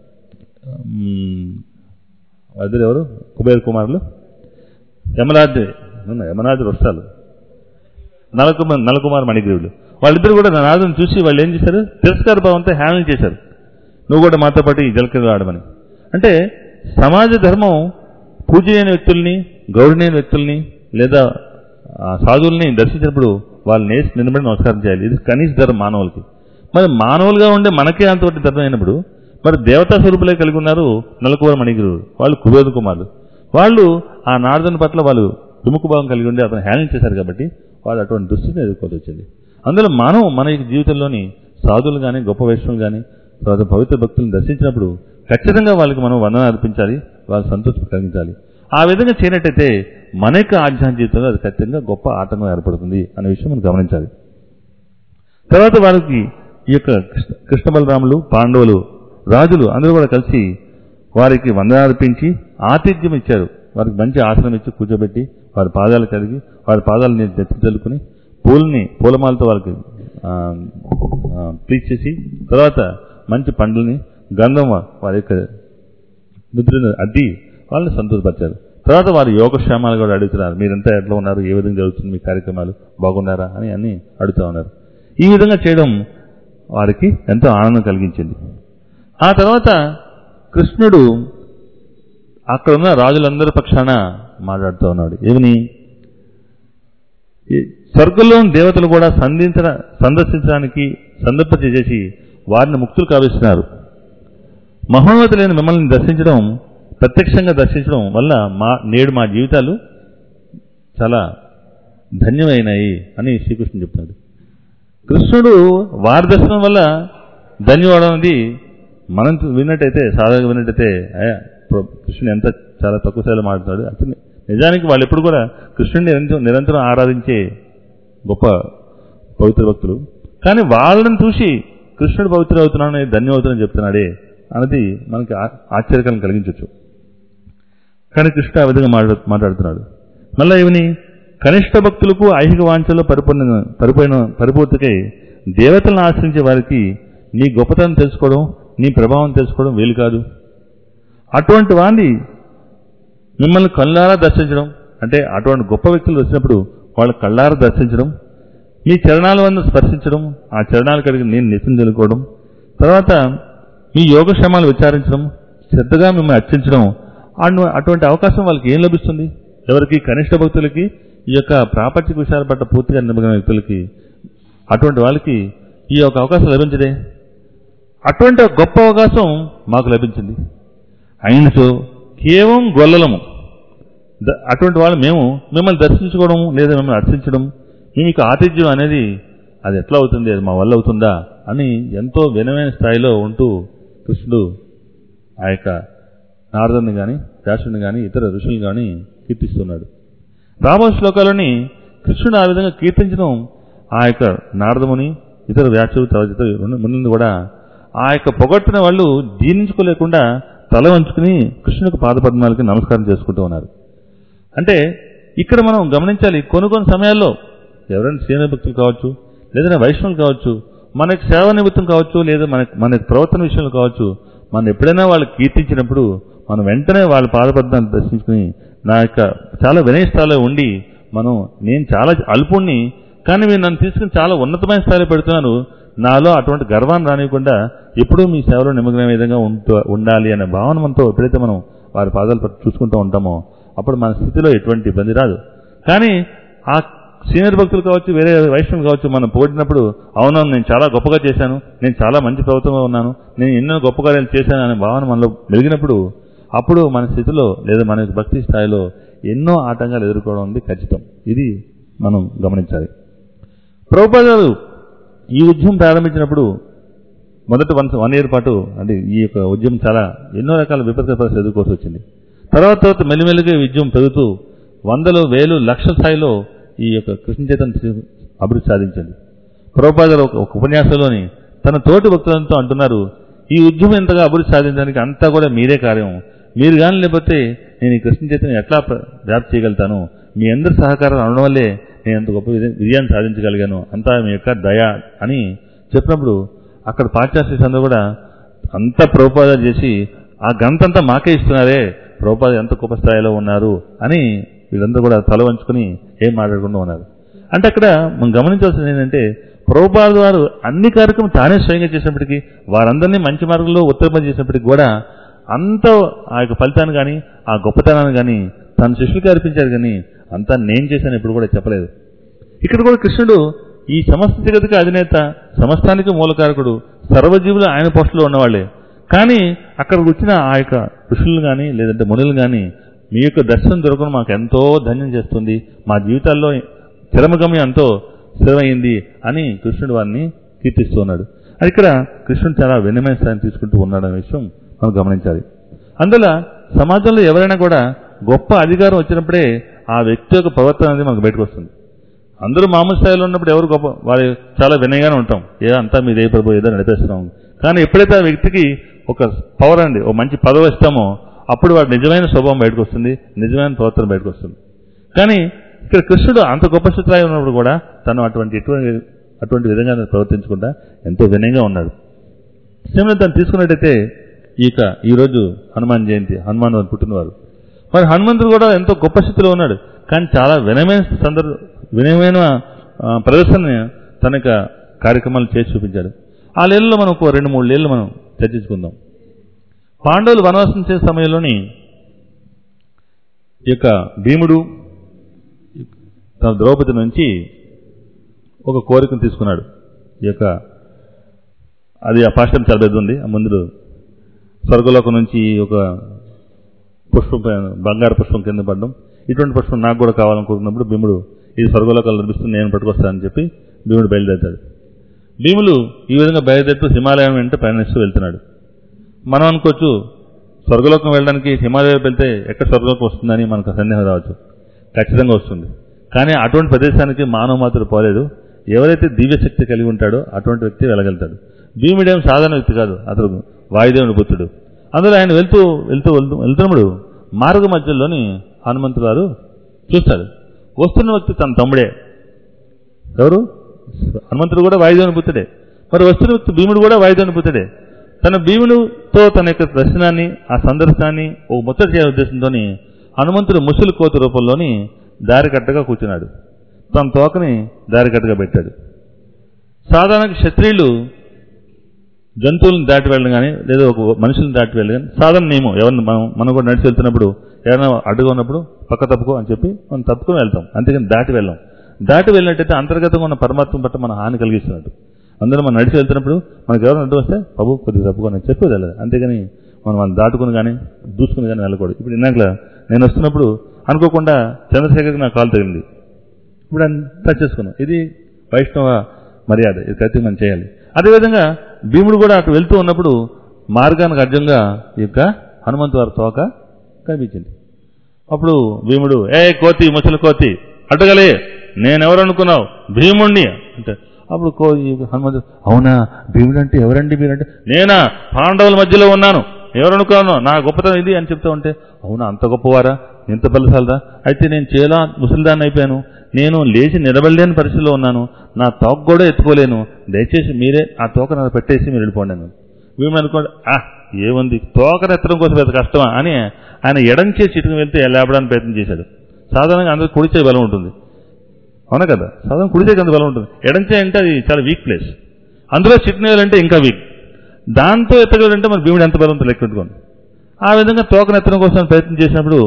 మ్, అద్దరు ఎవరు కుబేర్ కుమారులు యమరాజు యమరాజు వస్తాలు నలకుమార్ నలకుమార్ మణిగ్రీవులు వాళ్ళిద్దరు కూడా నా నాదుని చూసి వాళ్ళు ఏం చేశారు తిరస్కార భావంతో హ్యాండిల్ చేశారు నువ్వు కూడా మాతో పాటు ఈ జలకింద ఆడమని అంటే సమాజ ధర్మం పూజనీయ వ్యక్తుల్ని గౌరవనీయ వ్యక్తుల్ని లేదా ఆ, సాధువుల్ని దర్శించినప్పుడు వాళ్ళు నేసి నిలబడి నమస్కారం చేయాలి ఇది కనీస ధర్మం మానవులకి మరి మానవులుగా ఉండే మనకే అంతటి ధర్మం అయినప్పుడు మరి దేవతా స్వరూపులే కలిగి ఉన్నారు నలకుమార్ మణిగిరు వాళ్ళు కుబేర కుమారులు వాళ్ళు ఆ నారదుని పట్ల వాళ్ళు విముఖ భావం కలిగి ఉండి అతను హ్యాండిల్ చేశారు కాబట్టి వాళ్ళు అటువంటి దుస్థితిని ఎదుర్కోవాల్సి వచ్చింది అందులో మనం మన ఈ జీవితంలోని సాధువులు కానీ గొప్ప వైష్ణవులు కానీ తర్వాత పవిత్ర భక్తులను దర్శించినప్పుడు ఖచ్చితంగా వాళ్ళకి మనం వందన అర్పించాలి వాళ్ళ సంతృప్తి కలిగించాలి ఆ విధంగా చేయనట్టయితే మన యొక్క ఆధ్యాత్మిక జీవితంలో అది ఖచ్చితంగా గొప్ప ఆటంకం ఏర్పడుతుంది అనే విషయం మనం గమనించాలి తర్వాత వారికి ఈ యొక్క కృష్ణ కృష్ణ బలరాములు పాండవులు రాజులు అందరూ కూడా కలిసి వారికి వందనార్పించి ఆతిథ్యం ఇచ్చారు వారికి మంచి ఆసనం ఇచ్చి కూర్చోబెట్టి వారి పాదాలు కడిగి వారి పాదాలని నెత్తి చల్లుకుని పూలని పూలమాలతో వారికి ఆ, ఆ, ప్లీజ్ చేసి తర్వాత మంచి పండ్లని గంధం వారి యొక్క నిద్రను అద్ది వాళ్ళని సంతోషపరిచారు తర్వాత వారు యోగక్షేమాలు కూడా అడుగుతున్నారు మీరంతా ఎట్లా ఉన్నారు ఏ విధంగా జరుగుతుంది మీ కార్యక్రమాలు బాగున్నారా అని అన్ని అడుగుతూ ఉన్నారు ఈ విధంగా చేయడం వారికి ఎంతో ఆనందం కలిగించింది ఆ తర్వాత కృష్ణుడు అక్కడ ఉన్న రాజులందరి పక్షాన మాట్లాడుతూ ఉన్నాడు ఏమని ఈ స్వర్గంలోని దేవతలు కూడా సంధించ సందర్శించడానికి సందర్భ చేసి వారిని ముక్తులు కావిస్తున్నారు మహోన్నతులైన మిమ్మల్ని దర్శించడం ప్రత్యక్షంగా దర్శించడం వల్ల మా నేడు మా జీవితాలు చాలా ధన్యమైనాయి అని శ్రీకృష్ణుడు చెప్తున్నాడు కృష్ణుడు వారి దర్శనం వల్ల ధన్యవాదం అనేది మనం విన్నట్టయితే సాధారణంగా విన్నట్టయితే అయ్యా, ప్ర- కృష్ణుడు ఎంత చాలా తక్కువ స్థాయిలో మాట్లాడుతున్నాడు అతను నిజానికి వాళ్ళు ఎప్పుడు కూడా కృష్ణుడిని నిరంతరం నిరంతరం ఆరాధించే గొప్ప పవిత్ర భక్తులు కానీ వాళ్ళని చూసి కృష్ణుడు పవిత్ర అవుతున్నాడని ధన్యవాదాలని చెప్తున్నాడే అన్నది మనకి ఆ- ఆశ్చర్యకరం కలిగించవచ్చు కానీ కృష్ణ ఆ విధంగా మాట్లా మాట్లాడుతున్నాడు మళ్ళా ఏమని కనిష్ట భక్తులకు ఐహిక వాంఛలో పరిపూర్ణ పరిపూర్ణ పరిపూర్తికై దేవతలను ఆశ్రయించే వారికి నీ గొప్పతనం తెలుసుకోవడం నీ ప్రభావం తెలుసుకోవడం వీలు కాదు అటువంటి వాడిని మిమ్మల్ని కళ్ళారా దర్శించడం అంటే అటువంటి గొప్ప వ్యక్తులు వచ్చినప్పుడు వాళ్ళ కళ్ళారా దర్శించడం మీ చరణాల వల్ల స్పర్శించడం ఆ చరణాలు కలిగి నేను నిత్యం తెలుకోవడం తర్వాత మీ యోగక్షేమాలు విచారించడం శ్రద్ధగా మిమ్మల్ని అర్చించడం అను- అటువంటి అవకాశం వాళ్ళకి ఏం లభిస్తుంది ఎవరికి కనిష్ట భక్తులకి ఈ యొక్క ప్రాపంచిక విషయాల పట్ల పూర్తిగా నిమగ్న వ్యక్తులకి అటువంటి వాళ్ళకి ఈ యొక్క అవకాశం లభించదే అటువంటి ఒక గొప్ప అవకాశం మాకు లభించింది అయినచో కేవలం గొల్లలము ద- అటువంటి వాళ్ళు మేము మిమ్మల్ని దర్శించుకోవడం లేదా మిమ్మల్ని అర్చించడం మీకు ఆతిథ్యం అనేది అది ఎట్లా అవుతుంది అది మా వల్ల అవుతుందా అని ఎంతో వినమైన స్థాయిలో ఉంటూ కృష్ణుడు ఆ యొక్క నారదుని కానీ వ్యాసుని కానీ ఇతర ఋషులు కానీ కీర్తిస్తున్నాడు రాబో శ్లోకాలని కృష్ణుడు ఆ విధంగా కీర్తించడం ఆ యొక్క నారదముని ఇతర వ్యాసులు తర్వాత ఇతర మునులు కూడా ఆ యొక్క పొగట్టిన వాళ్ళు జీర్ణించుకోలేకుండా తల వంచుకుని కృష్ణునికి పాదపద్మాలకి నమస్కారం చేసుకుంటూ ఉన్నారు అంటే ఇక్కడ మనం గమనించాలి కొన్ని కొన్ని సమయాల్లో ఎవరైనా సీనియర్ భక్తులు కావచ్చు లేదా వైష్ణవులు కావచ్చు మనకి సేవ నిమిత్తం కావచ్చు లేదా మన మన ప్రవర్తన విషయంలో కావచ్చు మనం ఎప్పుడైనా వాళ్ళు కీర్తించినప్పుడు మనం వెంటనే వాళ్ళ పాదపద్మాన్ని దర్శించుకుని నా యొక్క చాలా వినయ స్థాయిలో ఉండి మనం నేను చాలా అల్పుణ్ణి కానీ మీరు నన్ను తీసుకుని చాలా ఉన్నతమైన స్థాయిలో పెడుతున్నారు నాలో అటువంటి గర్వాన్ని రానివ్వకుండా ఎప్పుడూ మీ సేవలో నిమగ్నమైన విధంగా ఉంటూ ఉండాలి అనే భావన మనతో ఎప్పుడైతే మనం వారి పాదాలు పట్టు చూసుకుంటూ ఉంటామో అప్పుడు మన స్థితిలో ఎటువంటి ఇబ్బంది రాదు కానీ ఆ సీనియర్ భక్తులు కావచ్చు వేరే వైష్ణవులు కావచ్చు మనం పోడినప్పుడు అవునవును నేను చాలా గొప్పగా చేశాను నేను చాలా మంచి ప్రభుత్వంలో ఉన్నాను నేను ఎన్నో గొప్ప కార్యాలు చేశాను అనే భావన మనలో మెలిగినప్పుడు అప్పుడు మన స్థితిలో లేదా మన భక్తి స్థాయిలో ఎన్నో ఆటంకాలు ఎదుర్కోవడం ఉంది ఖచ్చితం ఇది మనం గమనించాలి ప్రభుపాద గారు ఈ ఉద్యమం ప్రారంభించినప్పుడు మొదట వన్ వన్ ఇయర్ పాటు అంటే ఈ యొక్క ఉద్యమం చాలా ఎన్నో రకాల విపరీత పరిస్థితులు ఎదుర్కోవాల్సి వచ్చింది తర్వాత తర్వాత మెల్లిమెల్లిగా ఈ ఉద్యమం పెరుగుతూ వందలు వేలు లక్షల స్థాయిలో ఈ యొక్క కృష్ణ చైతన్య అభివృద్ధి సాధించింది ప్రభుపాద గారు ఒక ఒక ఉపన్యాసంలోని తన తోటి భక్తులతో అంటున్నారు ఈ ఉద్యమం ఎంతగా అభివృద్ధి సాధించడానికి అంతా కూడా మీరే కార్యం మీరు కానీ లేకపోతే నేను ఈ కృష్ణ చైతన్యం ఎట్లా ప్ర- వ్యాప్తి చేయగలుగుతాను మీ అందరి సహకారం అనడం వల్లే నేను అంత గొప్ప విజయ- విజయాన్ని సాధించగలిగాను అంతా మీ యొక్క దయ అని చెప్పినప్పుడు అక్కడ పాశ్చాత్య అందరూ కూడా అంత ప్రోపాద చేసి ఆ గంతంతా మాకే ఇస్తున్నారే ప్రోపాద ఎంత గొప్ప స్థాయిలో ఉన్నారు అని వీళ్ళందరూ కూడా తల వంచుకొని ఏం మాట్లాడకుండా ఉన్నారు అంటే అక్కడ మనం గమనించాల్సింది ఏంటంటే ప్రభుపాద వారు అన్ని కార్యక్రమం తానే స్వయంగా చేసినప్పటికీ వారందరినీ మంచి మార్గంలో ఉత్తర్పణ చేసినప్పటికీ కూడా అంత ఆ యొక్క ఫలితాన్ని కానీ ఆ గొప్పతనాన్ని కానీ తన శిష్యులకి అర్పించారు కానీ అంతా నేను చేశాను ఇప్పుడు కూడా చెప్పలేదు ఇక్కడ కూడా కృష్ణుడు ఈ సమస్త జగతికి అధినేత సమస్తానికి మూలకారకుడు సర్వజీవులు ఆయన పోస్టులో ఉన్నవాళ్లే కానీ అక్కడికి వచ్చిన ఆ యొక్క ఋషులు కానీ లేదంటే మునులు కానీ మీ యొక్క దర్శనం దొరకడం మాకు ఎంతో ధన్యం చేస్తుంది మా జీవితాల్లో చిరమగమ్యం ఎంతో స్థిరమైంది అని కృష్ణుడు వారిని కీర్తిస్తూ ఉన్నాడు అది ఇక్కడ కృష్ణుడు చాలా వినమైన స్థానం తీసుకుంటూ ఉన్నాడు అనే విషయం మనం గమనించాలి అందువల్ల సమాజంలో ఎవరైనా కూడా గొప్ప అధికారం వచ్చినప్పుడే ఆ వ్యక్తి యొక్క ప్రవర్తన అనేది మనకు బయటకు వస్తుంది అందరూ మామూలు స్థాయిలో ఉన్నప్పుడు ఎవరు గొప్ప వారి చాలా వినయంగానే ఉంటాం ఏ అంతా మీదే ప్రభు ఏదో నడిపేస్తున్నాం కానీ ఎప్పుడైతే ఆ వ్యక్తికి ఒక పవర్ అండి ఒక మంచి పదవి ఇస్తామో అప్పుడు వాడి నిజమైన స్వభావం బయటకు వస్తుంది నిజమైన ప్రవర్తన బయటకు వస్తుంది కానీ ఇక్కడ కృష్ణుడు అంత గొప్ప స్థితిలో ఉన్నప్పుడు కూడా తను అటువంటి ఎటువంటి అటువంటి విధంగా ప్రవర్తించకుండా ఎంతో వినయంగా ఉన్నాడు సినిమా తను తీసుకున్నట్టయితే ఇక ఈరోజు హనుమాన్ జయంతి హనుమాన్ వారి పుట్టినవారు మరి హనుమంతుడు కూడా ఎంతో గొప్ప స్థితిలో ఉన్నాడు కానీ చాలా వినయమైన సందర్భ వినయమైన ఆ, ప్రదర్శన తన యొక్క కార్యక్రమాలు చేసి చూపించాడు ఆ లేళ్ళలో మనం ఒక రెండు మూడు లేళ్ళు మనం చర్చించుకుందాం పాండవులు వనవాసం చేసే సమయంలోని ఈ యొక్క భీముడు తన ద్రౌపది నుంచి ఒక కోరికను తీసుకున్నాడు ఈ యొక్క అది ఆ పాఠం చాలా పెద్ద ఉంది ఆ ముందు స్వర్గలోకం నుంచి ఒక పుష్పం పైన- బంగారు పుష్పం కింద పడడం ఇటువంటి పుష్పం నాకు కూడా కావాలనుకుంటున్నప్పుడు భీముడు ఇది స్వర్గలోకాలు లభిస్తుంది నేను పట్టుకొస్తానని చెప్పి భీముడు బయలుదేరుతాడు భీములు ఈ విధంగా బయలుదేరుతూ హిమాలయం వెంట ప్రయాణిస్తూ వెళ్తున్నాడు మనం అనుకోవచ్చు స్వర్గలోకం వెళ్ళడానికి హిమాలయం వెళ్తే ఎక్కడ స్వర్గలోకం వస్తుందని మనకు సందేహం రావచ్చు ఖచ్చితంగా వస్తుంది కానీ అటువంటి ప్రదేశానికి మానవ మాత్రం పోలేదు ఎవరైతే దివ్యశక్తి కలిగి ఉంటాడో అటువంటి వ్యక్తి వెళ్ళగలుగుతాడు భీముడేం సాధారణ వ్యక్తి కాదు అతడు వాయుదేవుని పుత్రుడు అందులో ఆయన వెళ్తూ వెళ్తూ వెళ్తూ వెళ్తున్నప్పుడు మార్గ మధ్యలోని హనుమంతు గారు చూస్తాడు వస్తున్న వ్యక్తి తన తమ్ముడే ఎవరు హనుమంతుడు కూడా వాయుదేవుని పుత్రుడే మరి వస్తున్న వ్యక్తి భీముడు కూడా వాయుదేవుని పుత్రుడే తన భీముడుతో తన యొక్క దర్శనాన్ని ఆ సందర్శనాన్ని ఒక ముచ్చట చేయ ఉద్దేశంతో హనుమంతుడు ముసలి కోతి రూపంలోని దారికట్టగా కూర్చున్నాడు తన తోకని దారికట్టగా పెట్టాడు సాధారణ క్షత్రియులు జంతువులను దాటి వెళ్ళడం కానీ లేదా ఒక మనుషులను దాటి వెళ్ళడం కానీ సాధారణ నియమం ఎవరిని మనం మనం కూడా నడిచి వెళ్తున్నప్పుడు ఎవరైనా అడ్డుగా ఉన్నప్పుడు పక్క తప్పుకో అని చెప్పి మనం తప్పుకొని వెళ్తాం అంతేగాని దాటి వెళ్ళాం దాటి వెళ్ళినట్టయితే అంతర్గతంగా ఉన్న పరమాత్మ పట్ల మన హాని కలిగిస్తున్నట్టు అందులో మనం నడిచి వెళ్తున్నప్పుడు మనకు ఎవరైనా అడ్డు వస్తే బాబు కొద్దిగా తప్పుకొని అని చెప్పి వెళ్ళాలి అంతేగాని మనం మనం దాటుకుని కానీ దూసుకుని కానీ వెళ్ళకూడదు ఇప్పుడు ఇందాక నేను వస్తున్నప్పుడు అనుకోకుండా చంద్రశేఖర్కి నా కాలు తగిలింది ఇప్పుడు ఆయన టచ్ చేసుకున్నాం ఇది వైష్ణవ మర్యాద ఇది ప్రతి మనం చేయాలి అదేవిధంగా భీముడు కూడా అటు వెళ్తూ ఉన్నప్పుడు మార్గానికి అడ్డంగా ఈ యొక్క హనుమంతు వారి తోక కనిపించింది అప్పుడు భీముడు ఏ కోతి ముసలి కోతి అడ్డగలే నేనెవరు అనుకున్నావు భీముణ్ణి అంటే అప్పుడు కో ఈ హనుమంతుడు అవునా భీముడు అంటే ఎవరండి మీరంటే నేనా పాండవుల మధ్యలో ఉన్నాను ఎవరు అనుకున్నాను నా గొప్పతనం ఇది అని చెప్తా ఉంటే అవునా అంత గొప్పవారా ఇంత బలసాలదా అయితే నేను చేలా ముసలిదాన్ని అయిపోయాను నేను లేచి నిలబడలేని పరిస్థితిలో ఉన్నాను నా తోక కూడా ఎత్తుకోలేను దయచేసి మీరే ఆ తోక నాకు పెట్టేసి మీరు వెళ్ళిపోండి అన్నాను భీముడు అనుకోండి ఆ ఏముంది తోకను ఎత్తడం కోసం పెద్ద కష్టమా అని ఆయన ఎడం చేసి ఇటుకు వెళ్తే లేపడానికి ప్రయత్నం చేశాడు సాధారణంగా అందరూ కుడి చేయి బలం ఉంటుంది అవునా కదా సాధారణ కుడి చేయికి అంత బలం ఉంటుంది ఎడం చేయి అంటే అది చాలా వీక్ ప్లేస్ అందులో చిట్నేయాలంటే ఇంకా వీక్ దాంతో ఎత్తగలంటే మరి భీముడు ఎంత బలంతో లెక్క పెట్టుకోండి ఆ విధంగా తోకను ఎత్తడం కోసం ప్రయత్నం చేసినప్పుడు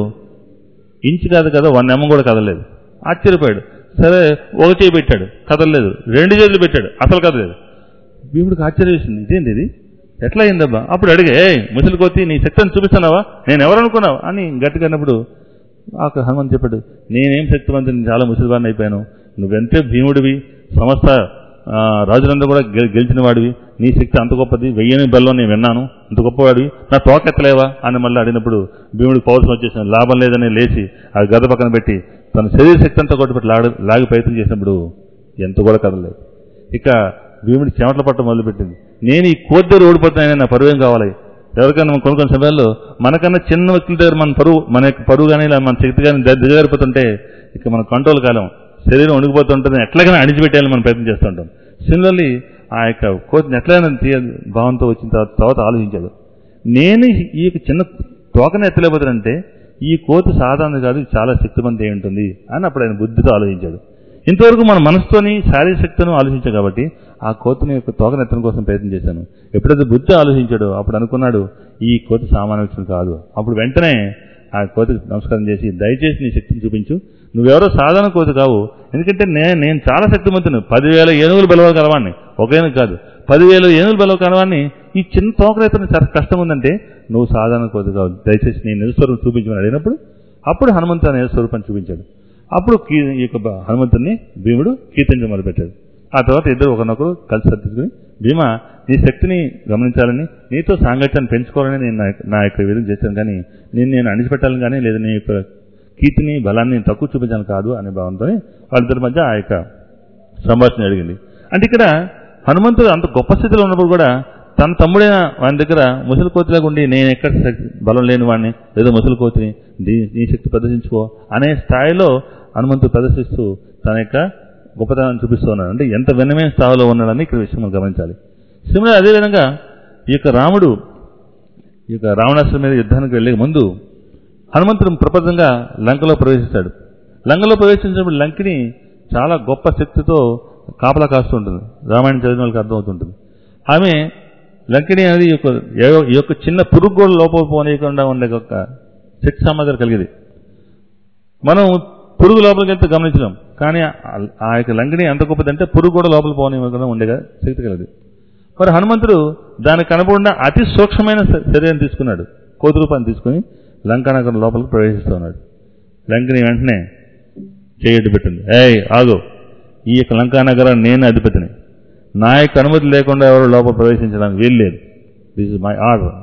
ఇంచు కాదు కదా వన్ ఎమ్మ కూడా కదలలేదు ఆశ్చర్యపోయాడు సరే ఒక చేయి పెట్టాడు కదలలేదు రెండు చేతులు పెట్టాడు అసలు కదలేదు భీముడికి ఆశ్చర్యం వేసింది ఇదేంటి ఇది ఎట్లా అయిందబ్బా అప్పుడు అడిగే "ఏయ్, ముసలి కొత్తి నీ శక్తిని చూపిస్తున్నావా నేను ఎవరు అనుకున్నావు అని గట్టిగా అన్నప్పుడు ఆ హనుమంత్ చెప్పాడు నేనేం శక్తివంతుని చాలా ముసలివాడిని అయిపోయాను నువ్వెంతే భీముడివి సమస్త ఆ, రాజులందరూ కూడా గె- గెలిచిన వాడివి నీ శక్తి అంత గొప్పది వెయ్యని బెల్లం నేను విన్నాను అంత గొప్పవాడివి నా తోకెత్తలేవా అని మళ్ళీ అడిగినప్పుడు భీముడికి పౌరుషం వచ్చేసిన లాభం లేదని లేచి ఆ గద పక్కన పెట్టి తన శరీర శక్తి అంతా కొట్టుపెట్టి లాగ లాగి ప్రయత్నం చేసినప్పుడు ఎంత కూడా కదలేదు ఇక భీముడి చెమటలు పట్టడం మొదలుపెట్టింది నేను ఈ కోతి దగ్గర ఓడిపోతున్నానని నా పరువేం కావాలి ఎవరికైనా మనం కొన్ని కొన్ని సమయాల్లో మనకన్నా చిన్న వ్యక్తుల దగ్గర మన పరువు మన యొక్క పరువు కానీ ఇలా మన శక్తి కానీ ద- దిగజారిపోతుంటే ఇక మన కంట్రోల్ కాలం శరీరం వణికిపోతుంటుంది ఎట్లాగైనా అణిచిపెట్టాలని మనం ప్రయత్నం చేస్తుంటాం సిమిలర్లీ ఆ యొక్క కోతిని ఎట్లయినా తీయ భావంతో వచ్చిన తర్వాత తర్వాత ఆలోచించాడు నేను ఈ యొక్క చిన్న తోకను ఎత్తలేకపోతానంటే ఈ కోతి సాధారణ కాదు ఇది చాలా శక్తివంతం అయి ఉంటుంది అని అప్పుడు ఆయన బుద్ధితో ఆలోచించాడు ఇంతవరకు మన మనసుతోని శారీరక శక్తిని ఆలోచించాం కాబట్టి ఆ కోతిని యొక్క తోకను ఎత్తడం కోసం ప్రయత్నం చేశాను ఎప్పుడైతే బుద్ధి ఆలోచించాడో అప్పుడు అనుకున్నాడు ఈ కోతి సామాన్య వ్యక్తులు కాదు అప్పుడు వెంటనే ఆ కోతికి నమస్కారం చేసి దయచేసి నీ శక్తిని చూపించు నువ్వెవరో సాధారణ కోతి కావు ఎందుకంటే నేను నేను చాలా శక్తివంతును పదివేల ఏనుగులు బలవ కలవాడిని ఒక ఏనుగు కాదు పదివేల ఏనుగులు బలవ కలవాడిని ఈ చిన్న తోకరైతే చాలా కష్టం ఉందంటే నువ్వు సాధారణ కోతి కావు దయచేసి నీ నిజస్వరూపం చూపించమని అడిగినప్పుడు అప్పుడు హనుమంతు అనే స్వరూపం చూపించాడు అప్పుడు కీ ఈ యొక్క హనుమంతుడిని భీముడు కీర్తించడం మొదలుపెట్టాడు ఆ తర్వాత ఇద్దరు ఒకరినొకరు కలిసి సర్దించుకుని భీమ నీ శక్తిని గమనించాలని నీతో సాంగత్యాన్ని పెంచుకోవాలని నేను నా యొక్క- నా యొక్క విధం చేశాను కానీ నేను నేను అణిచిపెట్టాలని కానీ లేదా నీ యొక్క కీర్తిని బలాన్ని తక్కువ చూపించాను కాదు అనే భావంతో వాళ్ళిద్దరి మధ్య ఆ యొక్క సంభాషణ జరిగింది అంటే ఇక్కడ హనుమంతుడు అంత గొప్ప స్థితిలో ఉన్నప్పుడు కూడా తన తమ్ముడైన వాని దగ్గర ముసలి కోతిలాగా ఉండి నేను ఎక్కడ శక్తి- బలం లేని వాడిని ఏదో ముసలి కోతిని దీ- నీ శక్తి ప్రదర్శించుకో అనే స్థాయిలో హనుమంతుడు ప్రదర్శిస్తూ తన యొక్క గొప్పతనాన్ని చూపిస్తూ ఉన్నాడు అంటే ఎంత వినమైన స్థాయిలో ఉన్నాడని ఇక్కడ విషయం మనం గమనించాలి సిమిలర్ అదేవిధంగా ఈ యొక్క రాముడు ఈ యొక్క రావణాసుల మీద యుద్ధానికి వెళ్లే ముందు హనుమంతుడు ప్రపంచంగా లంకలో ప్రవేశిస్తాడు లంకలో ప్రవేశించినప్పుడు లంకిని చాలా గొప్ప శక్తితో కాపలా కాస్తూ ఉంటుంది రామాయణం చదివిన వాళ్ళకి అర్థమవుతుంటుంది ఆమె లంకిని అనేది ఈ యొక్క ఏ- ఈ యొక్క చిన్న పురుగు కూడా లోపల పోనీయకుండా ఉండే ఒక శక్తి సామర్థ్యాలు కలిగేది మనం పురుగు లోపలికి వెళ్తే గమనించలేం కానీ ఆ- ఆ యొక్క లంకిని ఎంత గొప్పదంటే పురుగు కూడా లోపల పోనీయకుండా ఉండే శక్తి కలిగేది మరి హనుమంతుడు దానికి కనపడిన అతి సూక్ష్మమైన శ- శరీరం తీసుకున్నాడు కోతి రూపాన్ని తీసుకుని లంకానగరం లోపలికి ప్రవేశిస్తూ ఉన్నాడు లంకని వెంటనే చేయడ్డు పెట్టింది ఏయ్ ఆగు ఈ యొక్క లంకానగరం నేను అధిపతిని నా యొక్క అనుమతి లేకుండా ఎవరు లోపల ప్రవేశించడానికి వీల్లేదు దిస్ ఇస్ మై ఆర్డర్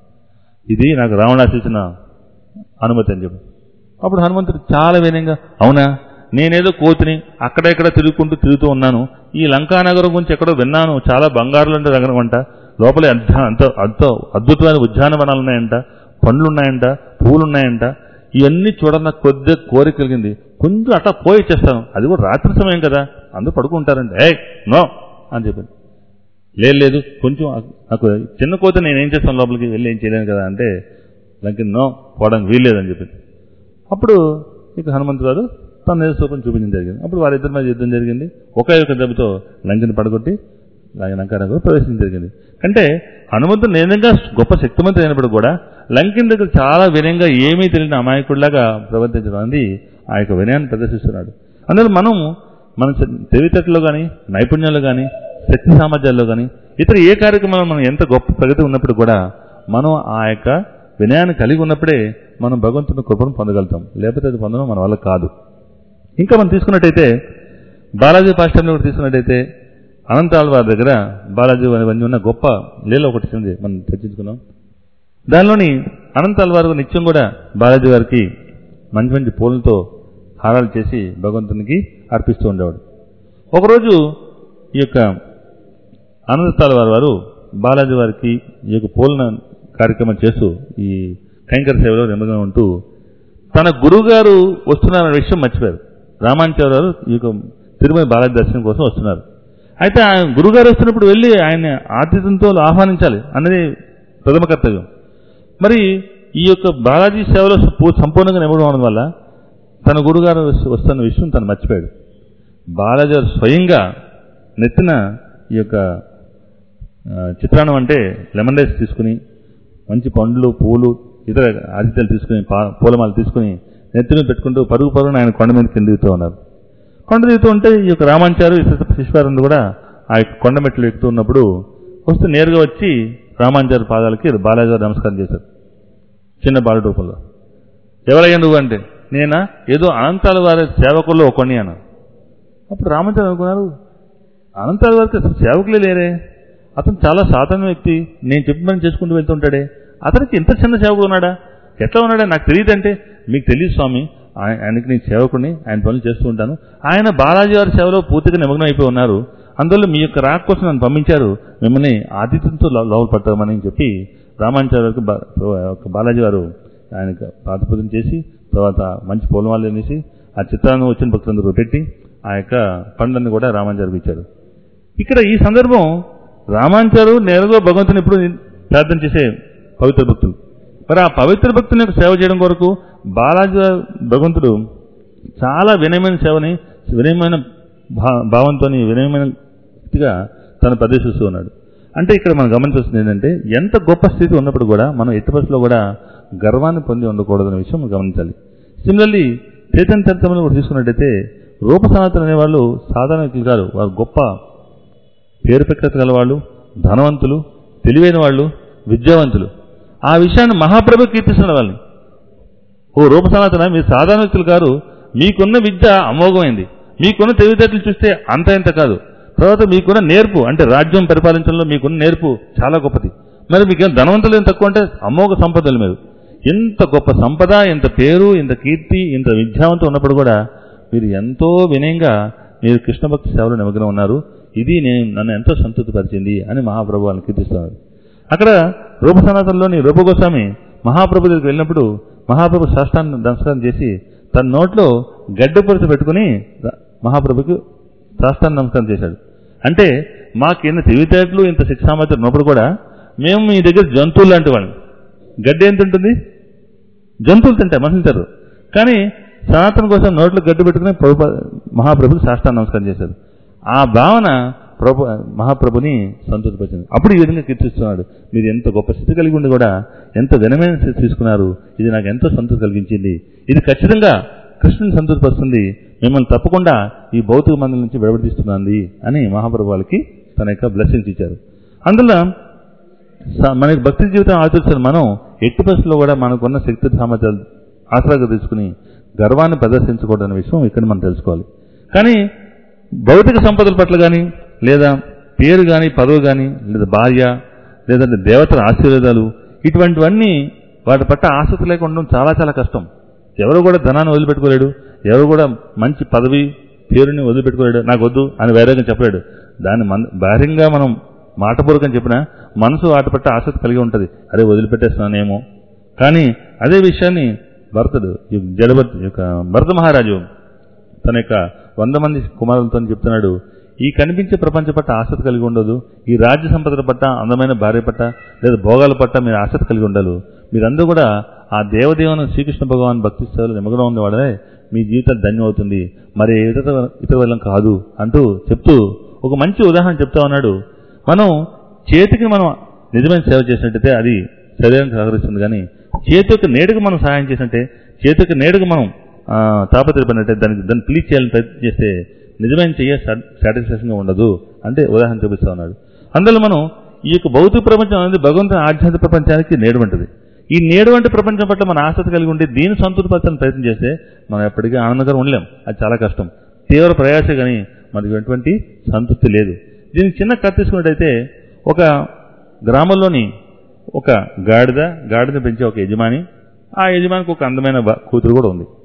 ఇది నాకు రావణాసి ఇచ్చిన అనుమతి అని చెప్పి అప్పుడు హనుమంతుడు చాలా వినయంగా అవునా నేనేదో కోతిని అక్కడ ఇక్కడ తిరుగుకుంటూ తిరుగుతూ ఉన్నాను ఈ లంకానగరం గురించి ఎక్కడో విన్నాను చాలా బంగారులు అంటే నగరం అంట లోపల అంత అంత అంత అద్భుతమైన ఉద్యానవనాలు ఉన్నాయంట పండ్లు ఉన్నాయంట పూలు ఉన్నాయంట ఇవన్నీ చూడన్న కొద్ది కోరిక కలిగింది కొంచెం అట్లా పోయి చేస్తాను అది కూడా రాత్రి సమయం కదా అందరూ పడుకుంటారంటే ఏ నో అని చెప్పింది లేదు లేదు కొంచెం నాకు చిన్న కోత నేను ఏం చేస్తాను లోపలికి వెళ్ళి ఏం చేయలేను కదా అంటే లంకి నో పోవడానికి వీల్లేదని చెప్పింది అప్పుడు ఇక హనుమంతు గారు తన నిజ స్వరూపం చూపించడం జరిగింది అప్పుడు వారిద్దరి మధ్య యుద్ధం జరిగింది ఒకే ఒక దెబ్బతో లంకని పడగొట్టి లంకానగర్ ప్రవేశించడం జరిగింది అంటే హనుమంతుడు నిజంగా గొప్ప శక్తిమంతుడు అయినప్పుడు కూడా లంకిని దగ్గర చాలా వినయంగా ఏమీ తెలియని అమాయకుడిలాగా ప్రవర్తించడం అనేది ఆ యొక్క వినయాన్ని ప్రదర్శిస్తున్నాడు అందులో మనం మన తెలివితేటలో కానీ నైపుణ్యాలు కానీ శక్తి సామర్థ్యాల్లో కానీ ఇతర ఏ కార్యక్రమంలో మనం ఎంత గొప్ప ప్రగతి ఉన్నప్పుడు కూడా మనం ఆ యొక్క వినయాన్ని కలిగి ఉన్నప్పుడే మనం భగవంతుని కృపను పొందగలుగుతాం లేకపోతే అది పొందడం మన వల్ల కాదు ఇంకా మనం తీసుకున్నట్టయితే బాలాజీ పాస్టర్ని కూడా తీసుకున్నట్టయితే అనంతాళ్ వారి దగ్గర బాలాజీ అని ఉన్న గొప్ప లీల ఒకటి ఉంది మనం చర్చించుకున్నాం దానిలోని అనంతాళ్ వారు నిత్యం కూడా బాలాజీ గారికి మంచి మంచి పూలతో హారాలు చేసి భగవంతునికి అర్పిస్తూ ఉండేవాడు ఒకరోజు ఈ యొక్క అనంతాళ్ వారి వారు బాలాజీ వారికి ఈ యొక్క పూలన కార్యక్రమం చేస్తూ ఈ కైంకర సేవలో నిమగ్నం ఉంటూ తన గురువుగారు వస్తున్నారన్న విషయం మర్చిపోయారు రామాంచారు గారు ఈ యొక్క తిరుమల బాలాజీ దర్శనం కోసం వస్తున్నారు అయితే ఆ గురుగారు వస్తున్నప్పుడు వెళ్ళి ఆయన ఆతిథ్యంతో ఆహ్వానించాలి అన్నది ప్రథమ కర్తవ్యం మరి ఈ యొక్క బాలాజీ సేవలో పూ- సంపూర్ణంగా నిమగ్నం అవడం వల్ల తన గురుగారు వస్తు- వస్తున్న విషయం తను మర్చిపోయాడు బాలాజీ గారు స్వయంగా నెత్తిన ఈ యొక్క ఆ, చిత్రాన్నం అంటే లెమన్ రైస్ తీసుకుని మంచి పండ్లు పూలు ఇతర ఆతిథ్యాలు తీసుకుని పా- పూలమాలు తీసుకుని నెత్తి మీద పెట్టుకుంటూ పరుగు పరుగున ఆయన కొండ మీద కింద దిగుతూ ఉన్నారు కొండ దిగుతూ ఉంటే ఈ యొక్క రామాంచారు శిష్వారందు కూడా ఆ యొక్క కొండ మెట్లు ఎక్కుతూ ఉన్నప్పుడు వస్తూ నేరుగా వచ్చి రామాంచారు పాదాలకి బాలాజీ గారు నమస్కారం చేశారు చిన్న బాల రూపంలో ఎవరయ్యా నువ్వు అంటే నేనా ఏదో అనంతాల వారి సేవకుల్లో ఒకని అన్న అప్పుడు రామాచార్య అనుకున్నారు అనంతాల వారికి అసలు సేవకులే లేరే అతను చాలా సాధారణ వ్యక్తి నేను చెప్పిన పని చేసుకుంటూ వెళ్తుంటాడే అతనికి ఇంత చిన్న సేవకుడు ఉన్నాడా ఎట్లా ఉన్నాడా నాకు తెలియదంటే మీకు తెలియదు స్వామి ఆయ- ఆయనకి నేను సేవకుడిని ఆయన పనులు చేస్తూ ఉంటాను ఆయన బాలాజీ వారి సేవలో పూర్తిగా నిమగ్నం అయిపోయి ఉన్నారు అందువల్ల మీ యొక్క రాక కోసం నన్ను పంపించారు మిమ్మల్ని ఆతిథ్యంతో లో- లోపల పట్టామని చెప్పి రామాచార్యులకు బా- ఒక బాలాజీ వారు ఆయనకు ప్రాతిపదం చేసి తర్వాత మంచి పూలమాలు అనేసి ఆ చిత్రాన్ని వచ్చిన భక్తులందరూ పెట్టి ఆ యొక్క పండ్లను కూడా రామాచార్యకు ఇచ్చారు ఇక్కడ ఈ సందర్భం రామాంచారు నేరుగా భగవంతుని ఇప్పుడు ప్రార్థన చేసే పవిత్ర భక్తులు మరి ఆ పవిత్ర భక్తుని యొక్క సేవ చేయడం కొరకు బాలాజీ భగవంతుడు చాలా వినయమైన సేవని వినయమైన భా భావంతో వినయమైన స్థితిగా తను ప్రదర్శిస్తూ ఉన్నాడు అంటే ఇక్కడ మనం గమనించాల్సింది ఏంటంటే ఎంత గొప్ప స్థితి ఉన్నప్పుడు కూడా మనం ఎట్టి పరిస్థితుల్లో కూడా గర్వాన్ని పొంది ఉండకూడదనే విషయం మనం గమనించాలి సిమిలర్లీ చైతన్య చరిత్రలో కూడా తీసుకున్నట్టయితే రూప సనాతన అనేవాళ్ళు సాధారణ వ్యక్తులు కాదు వారు గొప్ప పేరు ప్రఖ్యాత గల వాళ్ళు ధనవంతులు తెలివైన వాళ్ళు విద్యావంతులు ఆ విషయాన్ని మహాప్రభు కీర్తిస్తున్న వాళ్ళని ఓ రూప సనాతన మీరు సాధారణ వ్యక్తులు కాదు మీకున్న విద్య అమోఘమైంది మీకున్న తెలివితేటలు చూస్తే అంత ఇంత కాదు తర్వాత మీకున్న నేర్పు అంటే రాజ్యం పరిపాలించడంలో మీకున్న నేర్పు చాలా గొప్పది మరి మీకేం ధనవంతులు ఏం తక్కువ అంటే అమోఘ సంపదలు మీరు ఇంత గొప్ప సంపద ఇంత పేరు ఇంత కీర్తి ఇంత విద్యావంతం ఉన్నప్పుడు కూడా మీరు ఎంతో వినయంగా మీరు కృష్ణ భక్తి సేవలో నిమగ్నం ఉన్నారు ఇది నేను నన్ను ఎంతో సంతృప్తిపరిచింది అని మహాప్రభు వాళ్ళని కీర్తిస్తున్నారు అక్కడ రూప సనాతనలోని రూపగోస్వామి మహాప్రభు దగ్గరికి వెళ్ళినప్పుడు మహాప్రభు శాస్త్రాన్ని నమస్కారం చేసి తన నోట్లో గడ్డ పొరుచు పెట్టుకుని ర- మహాప్రభుకి శాస్త్రాన్ని నమస్కారం చేశాడు అంటే మాకు ఎన్ని తెలివితేటలు ఇంత శిక్షామతి ఉన్నప్పుడు కూడా మేము మీ దగ్గర జంతువులు లాంటి వాళ్ళం గడ్డి ఏం తింటుంది జంతువులు తింటాయి మనుషులు తింటారు కానీ సనాతన కోసం నోట్లో గడ్డి పెట్టుకుని ప్రభు మహాప్రభుకి సాష్టాంగ నమస్కారం చేశారు ఆ భావన ప్రభు మహాప్రభుని సంతృప్తిపరిచింది అప్పుడు ఈ విధంగా కీర్తిస్తున్నాడు మీరు ఎంత గొప్ప స్థితి కలిగి ఉండి కూడా ఎంత ఘనమైన స్థితి తీసుకున్నారు ఇది నాకు ఎంతో సంతృప్తి కలిగించింది ఇది ఖచ్చితంగా కృష్ణుని సంతృప్తిపరుస్తుంది మిమ్మల్ని తప్పకుండా ఈ భౌతిక మందుల నుంచి విడబడిస్తుంది అని మహాప్రభు వాళ్ళకి తన యొక్క బ్లెస్సింగ్స్ ఇచ్చారు అందులో స- మనకి భక్తి జీవితం ఆచరించిన మనం ఎట్టి పరిస్థితుల్లో కూడా మనకున్న శక్తి సామర్థ్యాలు ఆసరాగా తీసుకుని గర్వాన్ని ప్రదర్శించకూడదు అనే విషయం ఇక్కడ మనం తెలుసుకోవాలి కానీ భౌతిక సంపదల పట్ల కానీ లేదా పేరు కానీ పదవి కానీ లేదా భార్య లేదంటే దేవతల ఆశీర్వాదాలు ఇటువంటివన్నీ వాటి పట్ల ఆసక్తి లేకుండా ఉండడం చాలా చాలా కష్టం ఎవరు కూడా ధనాన్ని వదిలిపెట్టుకోలేడు ఎవరు కూడా మంచి పదవి పేరుని వదిలిపెట్టుకోలేడు నాకు వద్దు అని వైరాగ్యం చెప్పలేడు దాన్ని మన బాహ్యంగా మనం మాటపూర్వకం చెప్పినా మనసు వాటి పట్ల ఆసక్తి కలిగి ఉంటుంది అరే వదిలిపెట్టేస్తున్నానేమో కానీ అదే విషయాన్ని భరతుడు ఈ జడభర్త యొక్క భరత మహారాజు తన యొక్క వంద మంది కుమారులతో చెప్తున్నాడు ఈ కనిపించే ప్రపంచ పట్ల ఆసక్తి కలిగి ఉండదు ఈ రాజ్య సంపదల పట్ల అందమైన భార్య పట్ల లేదా భోగాల పట్ల మీరు ఆసక్తి కలిగి ఉండాలి మీరందరూ కూడా ఆ దేవదేవుని శ్రీకృష్ణ భగవాన్ భక్తి సేవలు నిమగ్నం ఉన్నవాడే మీ జీవితం ధన్యం అవుతుంది మరి ఇతర ఇతర వల్ల కాదు అంటూ చెప్తూ ఒక మంచి ఉదాహరణ చెప్తా ఉన్నాడు మనం చేతికి మనం నిజమైన సేవ చేసినట్టయితే అది శరీరానికి సహకరిస్తుంది కానీ చేతి యొక్క నేడుకు మనం సహాయం చేసినట్టే చేతి యొక్క నేడుకు మనం ఆ, తాపత్రయపడినట్టే దానికి దాన్ని ప్లీజ్ చేయాలని ప్రయత్నం చేస్తే నిజమైన చెయ్య సాటిస్ఫాక్షన్గా ఉండదు అంటే ఉదాహరణ చూపిస్తా ఉన్నాడు అందులో మనం ఈ యొక్క భౌతిక ప్రపంచం అనేది భగవంతుని ఆధ్యాత్మిక ప్రపంచానికి నేడు వంటిది ఈ నేడు వంటి ప్రపంచం పట్ల మన ఆసక్తి కలిగి ఉండి దీన్ని సంతృప్తిపరచాలని ప్రయత్నం చేస్తే మనం ఎప్పటికీ ఆనందంగా ఉండలేం అది చాలా కష్టం తీవ్ర ప్రయాస కానీ మనకి ఎటువంటి సంతృప్తి లేదు దీనికి చిన్న కథ తీసుకున్నట్టయితే ఒక గ్రామంలోని ఒక గాడిద గాడిద పెంచే ఒక యజమాని ఆ యజమానికి ఒక అందమైన బ- కూతురు కూడా ఉంది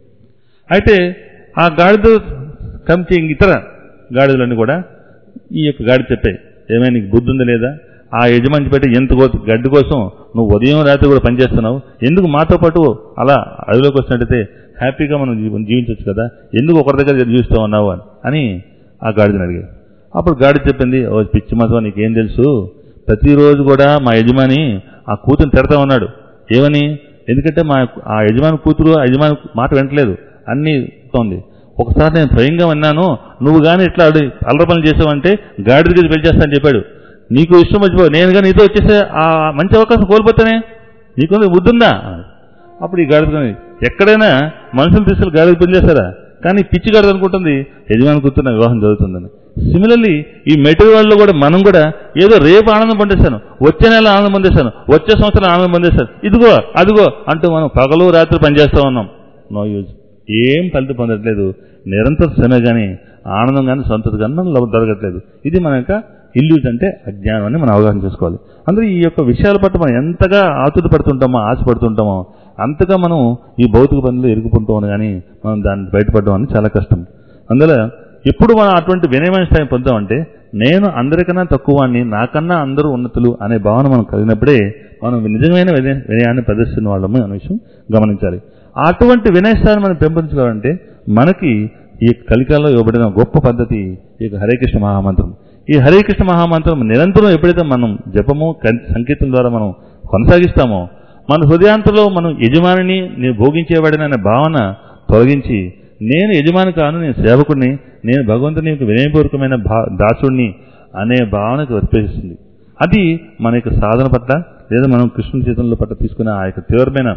అయితే ఆ గాడిద కంచి ఇతర గాడిదలన్నీ కూడా ఈ యొక్క గాడి చెప్పాయి ఏమైనా నీకు బుద్ధి ఉందా లేదా ఆ యజమాని పెట్టి ఎంత కో- గడ్డి కోసం నువ్వు ఉదయం రాత్రి కూడా పనిచేస్తున్నావు ఎందుకు మాతో పాటు అలా అడవిలోకి వచ్చినట్టయితే హ్యాపీగా మనం జీవ- జీవించవచ్చు కదా ఎందుకు ఒకరి దగ్గర జీవిస్తూ ఉన్నావు అని అని ఆ గాడిదని అడిగాడు అప్పుడు గాడి చెప్పింది ఓ పిచ్చి మాత్రం నీకేం తెలుసు ప్రతిరోజు కూడా మా యజమాని ఆ కూతురు తిడతా ఉన్నాడు ఏమని ఎందుకంటే మా ఆ యజమాని కూతురు ఆ యజమాని మాట వినట్లేదు అన్ని ఉంది ఒకసారి నేను స్వయంగా విన్నాను నువ్వు కానీ ఇట్లా అడి- అల్లరి పనులు చేసావంటే గాడి దగ్గర పెంచేస్తా అని చెప్పాడు నీకు ఇష్టం వచ్చిపో నేను కానీ నీతో వచ్చేస్తే ఆ మంచి అవకాశం కోల్పోతానే నీకు బుద్ధుందా అప్పుడు ఈ గాడిద కానీ, ఎక్కడైనా మనుషులు తీసుకెళ్ళి గాడిద పని చేస్తారా కానీ పిచ్చి గాడిద అనుకుంటుంది యజమాని కూతురు నా వివాహం జరుగుతుందని సిమిలర్లీ ఈ మెటీరియల్ లో కూడా మనం కూడా ఏదో రేపు ఆనందం పొందేశాను వచ్చే నెల ఆనందం పొందేశాను వచ్చే సంవత్సరం ఆనందం పొందేశాను ఇదిగో అదిగో అంటూ మనం పగలు రాత్రి పనిచేస్తూ ఉన్నాం నో యూజ్ ఏం ఫలితం పొందట్లేదు నిరంతర శ్రమ కానీ ఆనందం కానీ సంతృప్తి కానీ మనం లభ- దొరకట్లేదు ఇది మన యొక్క ఇల్యూజ్ అంటే అజ్ఞానం అని మనం అవగాహన చేసుకోవాలి అందులో ఈ యొక్క విషయాల పట్ల మనం ఎంతగా ఆతుడు పడుతుంటామో ఆశపడుతుంటామో అంతగా మనం ఈ భౌతిక పనులు ఇరుకుకుంటాం కానీ మనం దాన్ని బయటపడడం అనేది చాలా కష్టం అందులో ఎప్పుడు మనం అటువంటి వినయమైన స్థాయి పొందామంటే నేను అందరికన్నా తక్కువ వాడిని నాకన్నా అందరూ ఉన్నతులు అనే భావన మనం కలిగినప్పుడే మనం నిజమైన వినయ- వినయాన్ని ప్రదర్శిస్తున్న వాళ్ళము అనే విషయం గమనించాలి అటువంటి వినయ స్థాయిని మనం పెంపొందించుకోవాలంటే మనకి ఈ కలికాలంలో ఇవ్వబడిన గొప్ప పద్ధతి ఈ యొక్క హరే కృష్ణ మహామంత్రం ఈ హరే కృష్ణ మహామంత్రం నిరంతరం ఎప్పుడైతే మనం జపము కం- సంకీర్తన ద్వారా మనం కొనసాగిస్తామో మన హృదయాంతలో మనం యజమానిని నేను భోగించేవాడిని అనే భావన తొలగించి నేను యజమాని కాను నేను సేవకుడిని నేను భగవంతుని యొక్క వినయపూర్వకమైన భా దాసుడిని అనే భావనకు వర్తిస్తుంది అది మన యొక్క సాధన పట్ల లేదా మనం కృష్ణుని చేతుల పట్ల తీసుకునే ఆ యొక్క తీవ్రమైన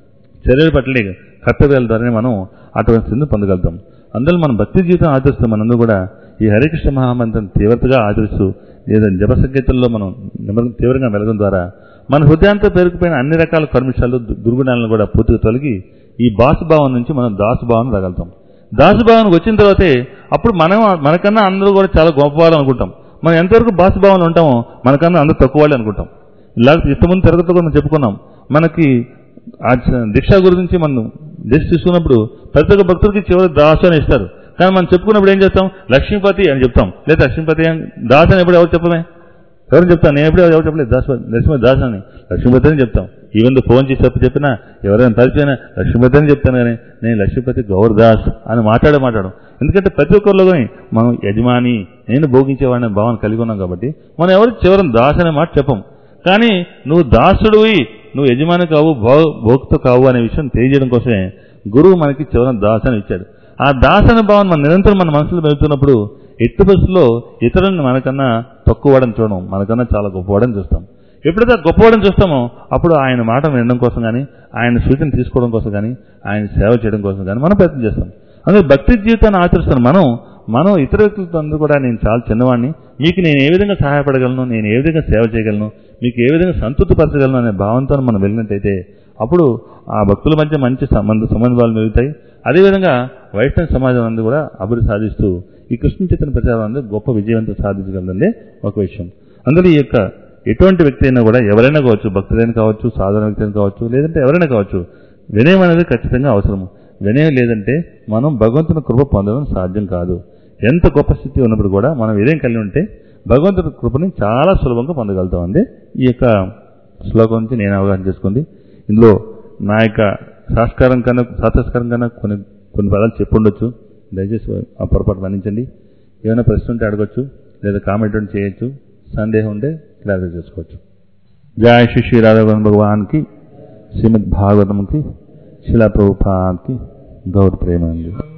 చర్యల పట్లే కర్తవ్యాల ద్వారానే మనం అటువంటి స్థితిని పొందగలుగుతాం అందులో మనం భక్తి జీవితం ఆచరిస్తూ మనందరూ కూడా ఈ హరికృష్ణ మహామంత్రం తీవ్రతగా ఆచరిస్తూ లేదా జప సంకేతంలో మనం నిమగ్నం తీవ్రంగా వెలగడం ద్వారా మన హృదయాంతో పేరుకుపోయిన అన్ని రకాల కర్మిషాలు దు- దుర్గుణాలను కూడా పూర్తిగా తొలగి ఈ బాసు భావం నుంచి మనం దాసు భావన రాగలుగుతాం దాసభావానికి వచ్చిన తర్వాతే అప్పుడు మనం మనకన్నా అందరూ కూడా చాలా గొప్పవాళ్ళు అనుకుంటాం మనం ఎంతవరకు బాసభావంలో ఉంటామో మనకన్నా అందరూ తక్కువ వాళ్ళు అనుకుంటాం ఇలాగ ఇంతకుముందు తరగతిలో కూడా మనం చెప్పుకున్నాం మనకి ఆ చ- దీక్ష గురించి మనం దీక్ష తీసుకున్నప్పుడు ప్రతి ఒక్క భక్తుడికి చివరి దాసు అని ఇస్తారు కానీ మనం చెప్పుకున్నప్పుడు ఏం చేస్తాం లక్ష్మీపతి అని చెప్తాం లేదా లక్ష్మీపతి అని దాసు అని ఎప్పుడు ఎవరు చెప్పమే ఎవరు చెప్తాను నేను ఎప్పుడు ఎవరు చెప్పలేదు దాస్ లక్ష్మీ దాస్ అని లక్ష్మీపతి అని చెప్తాం ఈవెన్ ఫోన్ చేసి చెప్పి చెప్పినా ఎవరైనా పరిచయం లక్ష్మీపతి అని చెప్తాను కానీ నేను లక్ష్మీపతి గౌర్ దాస్ అని మాట్లాడే మాట్లాడడం ఎందుకంటే ప్రతి ఒక్కరిలో కానీ మనం యజమాని నేను భోగించేవాడిని భావన కలిగి ఉన్నాం కాబట్టి మనం ఎవరు చివరి దాస్ అనే మాట చెప్పం కానీ నువ్వు దాసుడివి నువ్వు యజమాని కావు భో- భోక్త కావు అనే విషయం తెలియజేయడం కోసమే గురువు మనకి చివరి దాస్ అని ఇచ్చాడు ఆ దాస్ అనే భావన మన నిరంతరం మన మనసులో వెళ్తున్నప్పుడు ఎట్టు బస్సులో ఇతరులను మనకన్నా తక్కువవాడని చూడడం మనకన్నా చాలా గొప్పవాడని చూస్తాం ఎప్పుడైతే ఆ గొప్పవాడని చూస్తామో అప్పుడు ఆయన మాట వినడం కోసం కానీ ఆయన సూచన తీసుకోవడం కోసం కానీ ఆయన సేవ చేయడం కోసం కానీ మనం ప్రయత్నం చేస్తాం అందుకే భక్తి జీవితాన్ని ఆచరిస్తాను మనం మనం ఇతర వ్యక్తులతో అందరూ కూడా నేను చాలా చిన్నవాడిని మీకు నేను ఏ విధంగా సహాయపడగలను నేను ఏ విధంగా సేవ చేయగలను మీకు ఏ విధంగా సంతృప్తిపరచగలను అనే భావంతో మనం వెళ్ళినట్టయితే అప్పుడు ఆ భక్తుల మధ్య మంచి సంబంధ సంబంధాలు మెరుగుతాయి అదేవిధంగా వైష్ణవ సమాజం అందు కూడా అభివృద్ధి సాధిస్తూ ఈ కృష్ణ చైతన్య ప్రచారం అనేది గొప్ప విజయవంతం సాధించగలదండి ఒక విషయం అందులో ఈ యొక్క ఎటువంటి వ్యక్తి అయినా కూడా ఎవరైనా కావచ్చు భక్తులైన కావచ్చు సాధారణ వ్యక్తి అయినా కావచ్చు లేదంటే ఎవరైనా కావచ్చు వినయం అనేది ఖచ్చితంగా అవసరము వినయం లేదంటే మనం భగవంతుని కృప పొందడం సాధ్యం కాదు ఎంత గొప్ప స్థితి ఉన్నప్పుడు కూడా మనం వినయం కలిగి ఉంటే భగవంతుడి కృపని చాలా సులభంగా పొందగలుగుతామండి ఈ యొక్క శ్లోకం నుంచి నేను అవగాహన చేసుకుంది ఇందులో నా యొక్క సంస్కారం కన్నా శాస్త్రస్కారం కన్నా కొన్ని కొన్ని పదాలు చెప్పుండొచ్చు దయచేసి ఆ పొరపాటు మన్నించండి ఏమైనా ప్రశ్న ఉంటే అడగొచ్చు లేదా కామెంట్ ఉంటే చేయొచ్చు సందేహం ఉంటే క్లారిఫై చేసుకోవచ్చు జయ శ్రీ శ్రీ రాధాగోవింద భగవాన్కి శ్రీమద్ భాగవతంకి శిలా ప్రభుపాద్కి గౌర ప్రేమండి